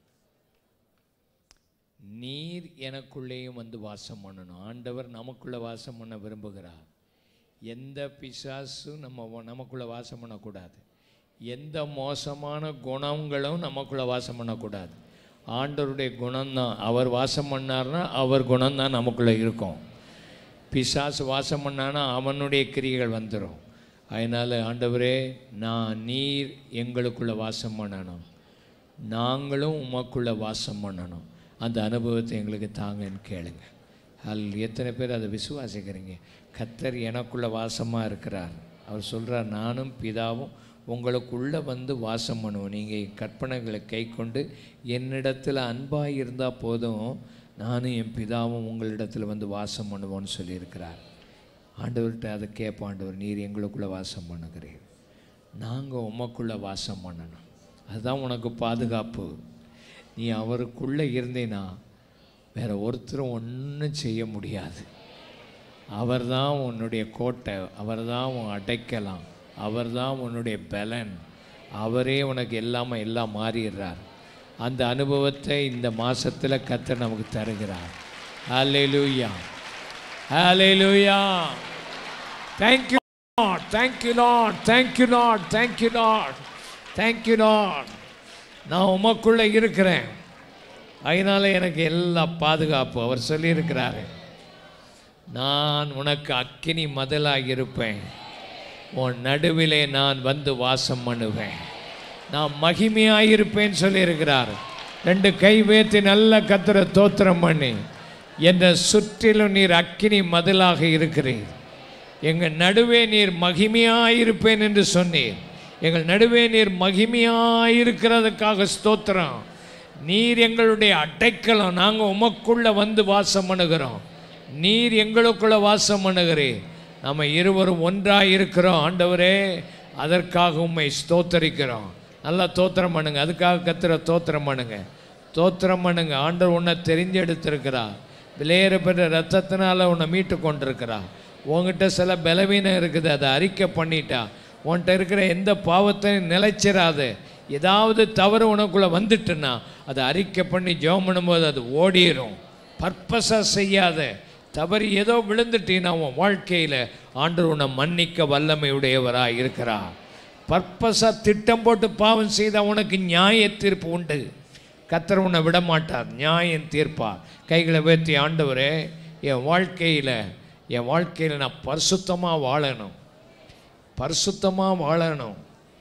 நீர் எனக்குள்ளேயும் வந்து வாசம் பண்ணணும் ஆண்டவர் நமக்குள்ள வாசம் பண்ண விரும்புகிறார் எந்த பிசாசும் நம்ம நமக்குள்ள வாசம் பண்ணக்கூடாது எந்த மோசமான குணங்களும் நமக்குள்ள வாசம் பண்ணக்கூடாது ஆண்டவருடைய குணம்தான் அவர் வாசம் பண்ணார்னா அவர் குணம்தான் நமக்குள்ள இருக்கும் பிசாசு வாசம் பண்ணானா அவனுடைய கிரியைகள் வந்துடும் அதனால் ஆண்டவரே நான் நீர் எங்களுக்குள்ள வாசம் பண்ணணும் நாங்களும் உமக்குள்ள வாசம் பண்ணணும் அந்த அனுபவத்தை எங்களுக்கு தாங்கன்னு கேளுங்க அல் எத்தனை பேர் அதை விசுவாசிக்கிறீங்க கத்தர் எனக்குள்ள வாசமாக இருக்கிறார் அவர் சொல்கிறார் நானும் பிதாவும் உங்களுக்குள்ளே வந்து வாசம் பண்ணுவோம் நீங்கள் என் கற்பனைகளை கை கொண்டு என்னிடத்தில் அன்பாக இருந்தால் போதும் நானும் என் பிதாவும் உங்களிடத்தில் வந்து வாசம் பண்ணுவோன்னு சொல்லியிருக்கிறார் ஆண்டவர்கிட்ட அதை கேட்போம் ஆண்டவர் நீர் எங்களுக்குள்ளே வாசம் பண்ணுகிறீர் நாங்கள் உமக்குள்ளே வாசம் பண்ணணும் அதுதான் உனக்கு பாதுகாப்பு நீ அவருக்குள்ளே இருந்தேனா வேற ஒருத்தரும் ஒன்றும் செய்ய முடியாது அவர்தான் உன்னுடைய கோட்டை அவர்தான் உன் அடைக்கலாம் அவர்தான் உன்னுடைய பலன் அவரே உனக்கு எல்லாமே எல்லாம் மாறிடுறார் அந்த அனுபவத்தை இந்த மாசத்துல கத்தர் நமக்கு தருகிறார் ஹalleluya ஹalleluya thank you lord thank you lord thank you lord thank you lord thank you lord நான் உமக்குள்ள இருக்கிறேன் அதனால எனக்கு எல்லா பாதுகாப்பு அவர் சொல்லியிருக்கிறாரு நான் உனக்கு அக்கினி மதலாக இருப்பேன் உன் நடுவிலே நான் வந்து வாசம் பண்ணுவேன் நான் மகிமையாயிருப்பேன்னு சொல்லியிருக்கிறார் ரெண்டு கை வேத்தி நல்ல கத்திர தோத்திரம் பண்ணி என்னை சுற்றிலும் நீர் அக்கினி மதிலாக இருக்கிறீர் எங்கள் நடுவே நீர் மகிமையாயிருப்பேன் என்று சொன்னீர் எங்கள் நடுவே நீர் மகிமையாயிருக்கிறதுக்காக ஸ்தோத்திரம் நீர் எங்களுடைய அடைக்கலம் நாங்கள் உமக்குள்ள வந்து வாசம் பண்ணுகிறோம் நீர் எங்களுக்குள்ள வாசம் பண்ணுகிறீர் நம்ம இருவரும் ஒன்றாக இருக்கிறோம் ஆண்டவரே அதற்காக உம்மை ஸ்தோத்தரிக்கிறோம் நல்லா தோத்திரம் பண்ணுங்க அதுக்காக கத்துற தோத்திரம் பண்ணுங்க தோத்திரம் பண்ணுங்க ஆண்டவர் உன்னை தெரிஞ்செடுத்திருக்கிறார் விலையேற பெற்ற ரத்தத்தினால உன்னை மீட்டு கொண்டிருக்கிறார் உன்கிட்ட சில பலவீனம் இருக்குது அதை அறிக்கை பண்ணிட்டா உன்கிட்ட இருக்கிற எந்த பாவத்தையும் நிலைச்சிராது ஏதாவது தவறு உனக்குள்ளே வந்துட்டுன்னா அதை அறிக்கை பண்ணி ஜெபம் பண்ணும்போது அது ஓடிரும் பர்பஸாக செய்யாத தவறு ஏதோ விழுந்துட்டீன்னா உன் வாழ்க்கையில் ஆண்டவர் உன்னை மன்னிக்க வல்லமை உடையவராக இருக்கிறார் பர்பஸாக திட்டம் போட்டு பாவம் செய்தால் உனக்கு நியாய தீர்ப்பு உண்டு கத்தர் உன்னை விட மாட்டார் நியாயம் தீர்ப்பார் கைகளை வேற்றி ஆண்டவரே என் வாழ்க்கையில் என் வாழ்க்கையில் நான் பரிசுத்தமாக வாழணும் பரிசுத்தமாக வாழணும்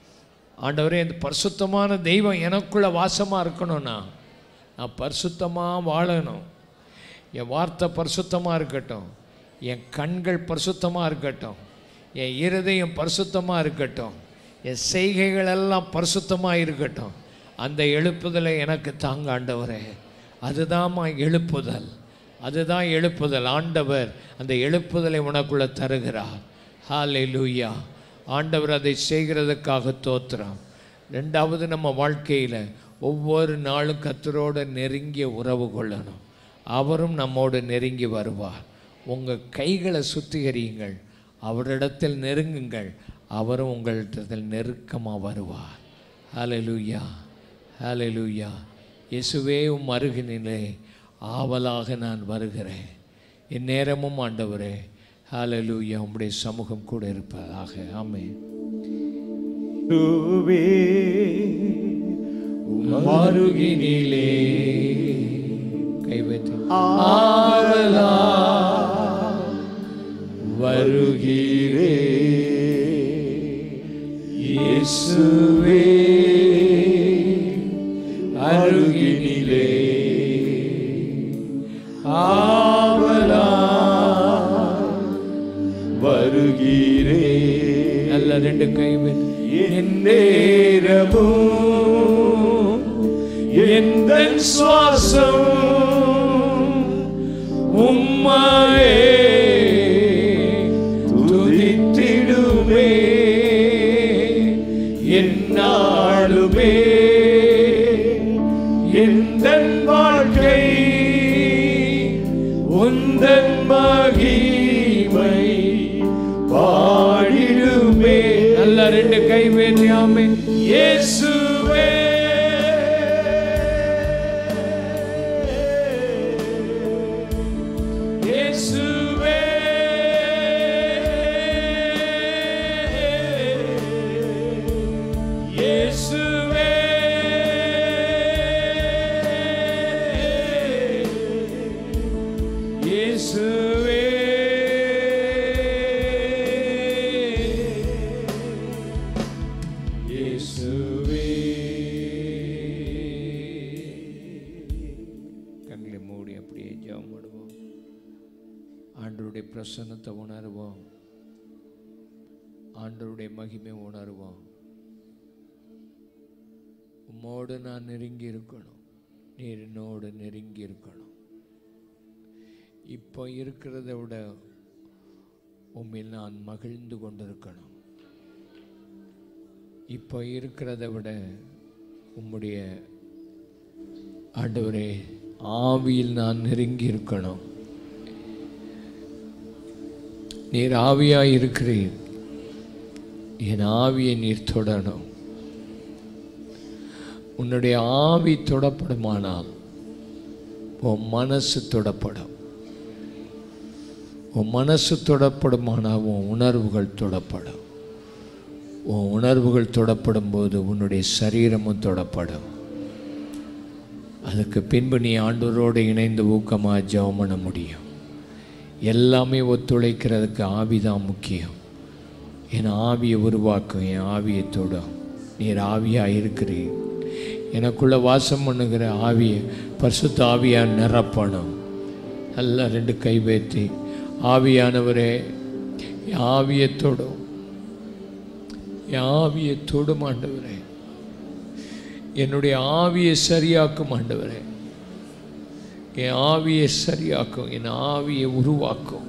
ஆண்டவரே இந்த பரிசுத்தமான தெய்வம் எனக்குள்ளே வாசமாக இருக்கணும்னா நான் பரிசுத்தமாக வாழணும் என் வார்த்தை பரிசுத்தமாக இருக்கட்டும் என் கண்கள் பரிசுத்தமாக இருக்கட்டும் என் இருதயம் பரிசுத்தமாக இருக்கட்டும் என் செய்கைகள் எல்லாம் பரிசுத்தமாக இருக்கட்டும் அந்த எழுப்புதலை எனக்கு தாங்க ஆண்டவரே அதுதாம்மா எழுப்புதல் அதுதான் எழுப்புதல் ஆண்டவர் அந்த எழுப்புதலை உனக்குள்ள தருகிறார் ஹாலே லூயா ஆண்டவர் அதை செய்கிறதுக்காக தோத்துறான் ரெண்டாவது நம்ம வாழ்க்கையில் ஒவ்வொரு நாளும் கத்தரோட நெருங்கிய உறவு கொள்ளணும் அவரும் நம்மோடு நெருங்கி வருவார் உங்கள் கைகளை சுத்திகரியுங்கள் அவரிடத்தில் நெருங்குங்கள் அவரும் உங்களிடத்தில் நெருக்கமாக வருவார் ஹalleluya ஹalleluya இயேசுவே உம் அருகினிலே ஆவலாக நான் வருகிறேன் என் நேரமும் ஆண்டவரே ஹalleluya உம்முடைய சமூகம் கூட இருப்பதாக ஆமென் தூவே அருகினிலே கைவேற்றி ஆவலா வருகிறே இயேசுவே அருகினிலே ஆவலா வருகிறே நல்ல ரெண்டு கைவேற்றி என் நேரமும் எந்த சுவாசம் உம்மையே துதித்திடுமே என்னாலுமே எந்த வாழ்க்கை உந்தன் மகிமை பாடிடுமே நல்ல ரெண்டு கைவேற்றி ஆமென் இயேசுவே இயேசுவே இயேசுவே இயேசுவே இயேசுவே கண்களை மூடி அப்படியே ஜெபம் பண்ணுவோம் ஆண்டவருடைய பிரசன்னத்தை உணர்வோம் ஆண்டவருடைய மகிமை உணர்வோம் உம்மோடு நான் நெருங்கி இருக்கணும் நீர் என்னோடு நெருங்கி இருக்கணும் இப்போ இருக்கிறத விட உம்மில் நான் மகிழ்ந்து கொண்டிருக்கணும் இப்போ இருக்கிறத விட உம்முடைய ஆண்டவரே ஆவியில் நான் நெருங்கி இருக்கணும் நீர் ஆவியாய் இருக்கிறீர் என் ஆவியை நீர் தொடணும் உன்னுடைய ஆவி தொடப்படுமானால் உன் மனசு தொடப்படும் உன் மனசு தொடப்படுமானால் உன் உணர்வுகள் தொடப்படும் உன் உணர்வுகள் தொடப்படும் போது உன்னுடைய சரீரமும் தொடப்படும் அதுக்கு பின்பு நீ ஆண்டவரோடு இணைந்து ஊக்கமாக ஜெபம் பண்ண முடியும் எல்லாமே ஒத்துழைக்கிறதுக்கு ஆவி தான் முக்கியம் என் ஆவியை உருவாக்கும் என் ஆவியை தொடும் நீர் ஆவியாக இருக்கிறீர் எனக்குள்ள வாசம் பண்ணுகிற ஆவியை பரிசுத்த ஆவியாக நிரப்பணும் நல்லா ரெண்டு கை வைத்து ஆவியானவரே என் ஆவியை தொடும் என் ஆவியை தொடும் ஆண்டவரே என்னுடைய ஆவியை சரியாக்கும் ஆண்டவரே என் ஆவியை சரியாக்கும் என் ஆவியை உருவாக்கும்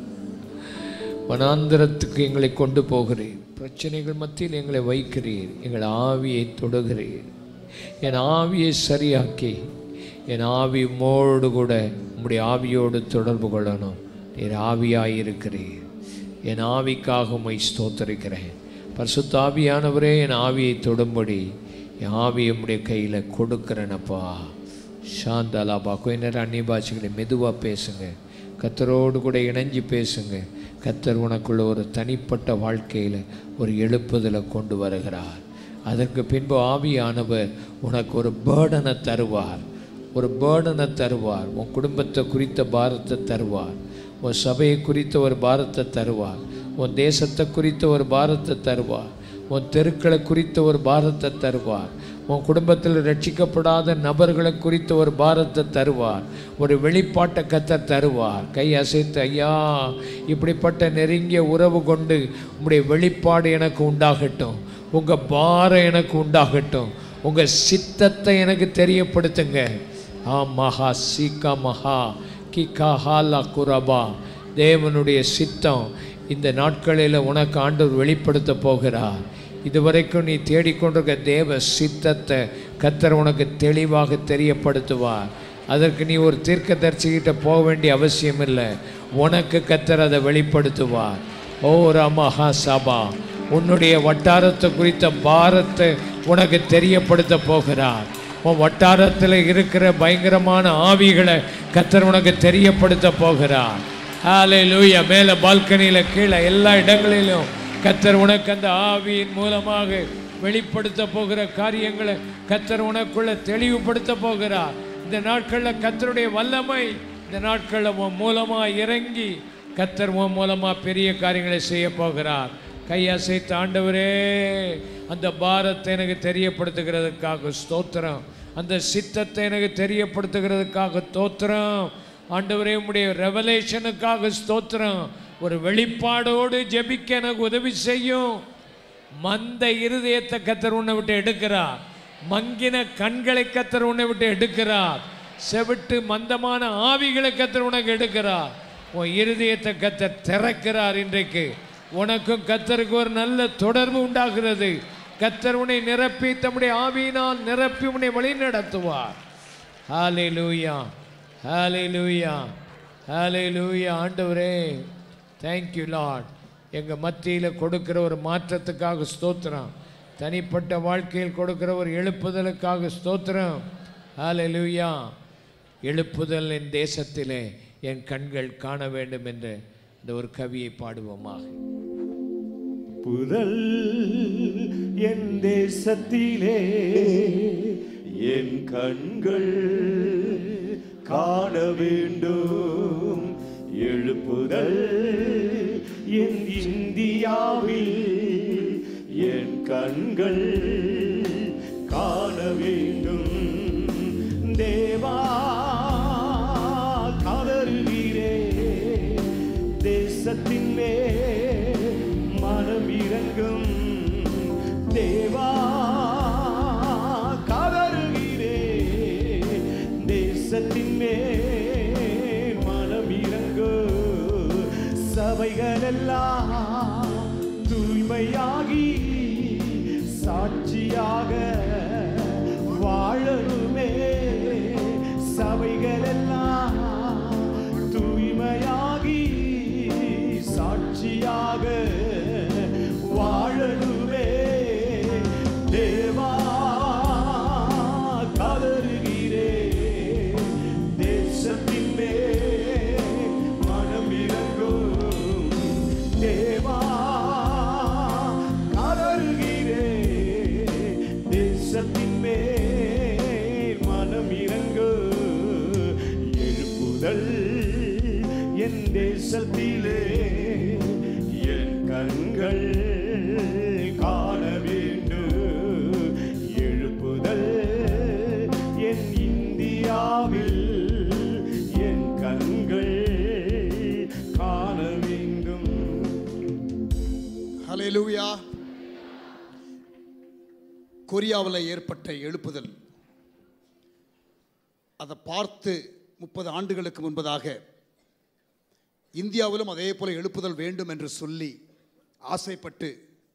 வனாந்திரத்துக்கு எங்களை கொண்டு போகிறீர் பிரச்சனைகள் மத்தியில் எங்களை வைக்கிறீர் எங்கள் ஆவியை தொடுகிறீர் என் ஆவியை சரியாக்கி என் ஆவி மோடு கூட உம்முடைய ஆவியோடு தொடர்பு கொள்ளணும் நீர் ஆவியாய் இருக்கிறீர் என் ஆவிக்காக உம்மை ஸ்தோத்தரிக்கிறேன் பரிசுத்த ஆவியானவரே என் ஆவியை தொடும்படி என் ஆவியை உம்முடைய கையில் கொடுக்குறேனப்பா சாந்தாலாபா கொஞ்ச நேரம் அந்நிய பாஷைகளை மெதுவாக பேசுங்க கத்தரோடு கூட இணைஞ்சு பேசுங்க கத்தர் உனக்குள்ள ஒரு தனிப்பட்ட வாழ்க்கையில் ஒரு எழுப்புதலை கொண்டு வருகிறார் அதற்கு பின்பு ஆவியானவர் உனக்கு ஒரு பேர்டனை தருவார் ஒரு பேர்டனை தருவார் உன் குடும்பத்தை குறித்த பாரத்தை தருவார் உன் சபையை குறித்த ஒரு பாரத்தை தருவார் உன் தேசத்தை குறித்த ஒரு பாரத்தை தருவார் உன் தெருக்களை குறித்த ஒரு பாரத்தை தருவார் உன் குடும்பத்தில் ரட்சிக்கப்படாத நபர்களை குறித்த ஒரு பாரத்தை தருவார் ஒரு வெளிப்பாட்டை கத்த தருவார் கை அசைத்து ஐயா இப்படிப்பட்ட நெருங்கிய உறவு கொண்டு உங்களுடைய வெளிப்பாடு எனக்கு உண்டாகட்டும் உங்கள் பாரம் எனக்கு உண்டாகட்டும் உங்கள் சித்தத்தை எனக்கு தெரியப்படுத்துங்க ஆ மகா சீக்கா மகா கிகா ஹாலா குரபா தேவனுடைய சித்தம் இந்த நாட்களில் உனக்கு ஆண்டவர் வெளிப்படுத்த போகிறார் இதுவரைக்கும் நீ தேடிக்கொண்டிருக்க தேவ சித்தத்தை கத்தர் உனக்கு தெளிவாக தெரியப்படுத்துவார் அதற்கு நீ ஒரு தீர்க்கதரிசிகிட்ட போக வேண்டிய அவசியம் இல்லை உனக்கு கத்தர் அதை வெளிப்படுத்துவார் ஓ ரமஹா சபா உன்னுடைய வட்டாரத்தை குறித்த பாரத்தை உனக்கு தெரியப்படுத்த போகிறார் உன் வட்டாரத்தில் இருக்கிற பயங்கரமான ஆவிகளை கத்தர் உனக்கு தெரியப்படுத்த போகிறார் ஹாலே லூயா மேலே பால்கனியில் கீழே எல்லா இடங்களிலும் கத்தர் உனக்கு அந்த ஆவியின் மூலமாக வெளிப்படுத்த போகிற காரியங்களை கத்தர் உனக்குள்ள தெளிவுபடுத்த போகிறார் இந்த நாட்களில் கத்தருடைய வல்லமை இந்த நாட்களில் உன் மூலமாக இறங்கி கத்தர் உன் மூலமாக பெரிய காரியங்களை செய்ய போகிறார் கையசைத்த ஆண்டவரே அந்த பாரத்தை எனக்கு தெரியப்படுத்துகிறதுக்காக ஸ்தோத்திரம் அந்த சித்தத்தை எனக்கு தெரியப்படுத்துகிறதுக்காக தோத்திரம் ஆண்டவரே உம்முடைய ரெவலேஷனுக்காக ஸ்தோத்திரம் ஒரு வெளிப்பாடோடு ஜெபிக்க எனக்கு உதவி செய்யும் மந்த இருதயத்தை கத்தர் உன்னை விட்டு எடுக்கிறார் மங்கின கண்களை கத்தர் உன்னை விட்டு எடுக்கிறார் செவிட்டு மந்தமான ஆவிகளை கத்தர் உனக்கு எடுக்கிறார் உன் இருதயத்தை கத்தர் திறக்கிறார் இன்றைக்கு உனக்கும் கத்தருக்கு ஒரு நல்ல தொடர்பு உண்டாகிறது கத்தர் உன்னை நிரப்பி தம்முடைய ஆவியினால் நிரப்பி உன்னை வழி நடத்துவார் ஹாலே லூயா ஹாலே லூயா ஹாலே லூயா ஆண்டவரே தேங்க்யூ லார்ட் எங்கள் மத்தியில் கொடுக்கிற ஒரு மாற்றத்துக்காக ஸ்தோத்திரம் தனிப்பட்ட வாழ்க்கையில் கொடுக்கிற ஒரு எழுப்புதலுக்காக ஸ்தோத்திரம் ஹாலே லூயா எழுப்புதல் என் தேசத்திலே என் கண்கள் காண வேண்டும் என்று இந்த ஒரு கவியை பாடுவோமாக புதல் என் தேசத்திலே என் கண்கள் காண வேண்டும் எழுப்புதல் என் இந்தியாவில் என் கண்கள் காண வேண்டும் தேவா கதறுகிறே தேசத்தின் மேல் மனம் இறங்கும் தேவா கதறுகிறே தேசத்தின் மேல் மனம் இறங்கும் சபைகள் எல்லாம் தூய்மையாகி சாட்சியாக வாழணுமே சபைகள் எல்லாம் தூய்மையாகி சாட்சியாக வாழணுமே தேவா கதறுகிறே தேசத்தின் மேல் மனம் இறங்கும் தேவா கதறுகிறே தேசத்தின் மேல் தேசத்திலே என் கண்கள் காண வேண்டும் எழுப்புதல் என் இந்தியாவில் என் கண்கள் காண வேண்டும் ஹalleluya கொரியாவில் ஏற்பட்ட எழுப்புதல் அதை பார்த்து முப்பது ஆண்டுகளுக்கு முன்பதாக இந்தியாவிலும் அதே போல எழுப்புதல் வேண்டும் என்று சொல்லி ஆசைப்பட்டு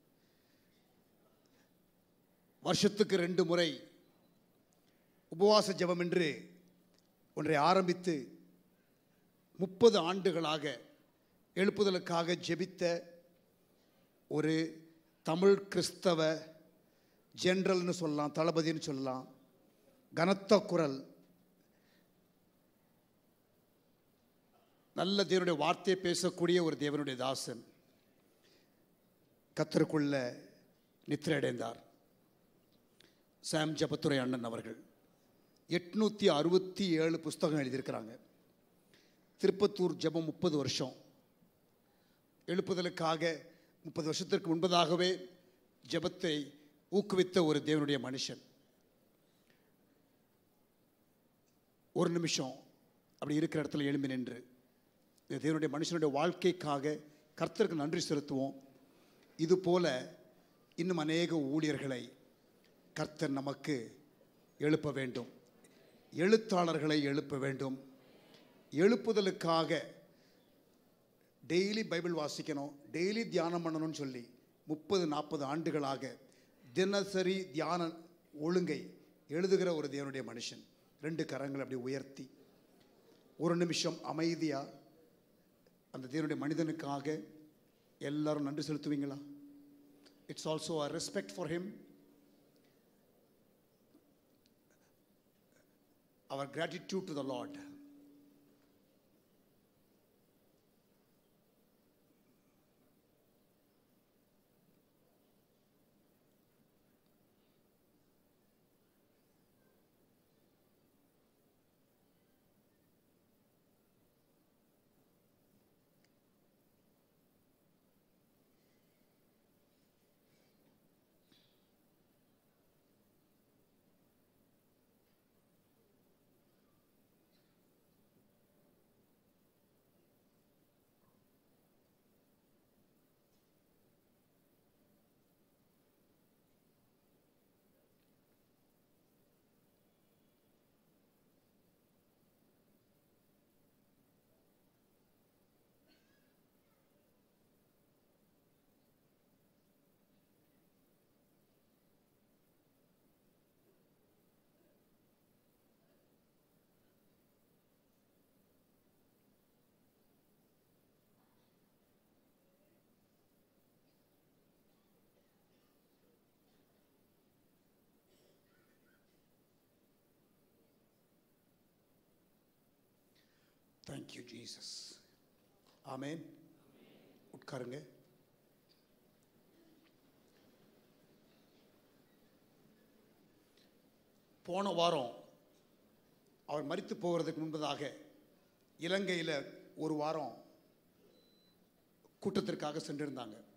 வருஷத்துக்கு ரெண்டு முறை உபவாச ஜெபம் என்று ஒன்றை ஆரம்பித்து முப்பது ஆண்டுகளாக எழுப்புதலுக்காக ஜெபித்த ஒரு தமிழ் கிறிஸ்தவ ஜென்ரல்னு சொல்லலாம் தளபதின்னு சொல்லலாம் கனத்த குரல் நல்ல தேவனுடைய வார்த்தையை பேசக்கூடிய ஒரு தேவனுடைய தாசன் கத்தருக்குள்ள நித்திரை அடைந்தார் சாம் ஜபத்துரை அண்ணன் அவர்கள் எட்நூற்றி அறுபத்தி ஏழு புஸ்தகம் எழுதியிருக்கிறாங்க திருப்பத்தூர் ஜெபம் முப்பது வருஷம் எழுப்புதலுக்காக முப்பது வருஷத்திற்கு முன்பதாகவே ஜெபத்தை ஊக்குவித்த ஒரு தேவனுடைய மனுஷன் ஒரு நிமிஷம் அப்படி இருக்கிற இடத்துல எழும்பி நின்று இந்த தேவனுடைய மனுஷனுடைய வாழ்க்கைக்காக கர்த்தருக்கு நன்றி செலுத்துவோம் இது போல இன்னும் அநேக ஊழியர்களை கர்த்தர் நமக்கு எழுப்ப வேண்டும் எழுத்தாளர்களை எழுப்ப வேண்டும் எழுப்புதலுக்காக டெய்லி பைபிள் வாசிக்கணும் டெய்லி தியானம் பண்ணணும்னு சொல்லி முப்பது நாற்பது ஆண்டுகளாக தினசரி தியான ஒழுங்கை எழுதுகிற ஒரு தேவனுடைய மனுஷன் ரெண்டு கரங்களை அப்படி உயர்த்தி ஒரு நிமிஷம் அமைதியாக அந்த தேவனுடைய மனிதனுக்காக எல்லாரும் நன்றி செலுத்துவீங்களா it's also a respect for him அவர் gratitude to the Lord thank you Jesus amen உட்காருங்க போன வாரம் அவர் மரித்து போகிறதுக்கு முன்பதாக இலங்கையில் ஒரு வாரம் கூட்டத்திற்காக சென்றிருந்தாங்க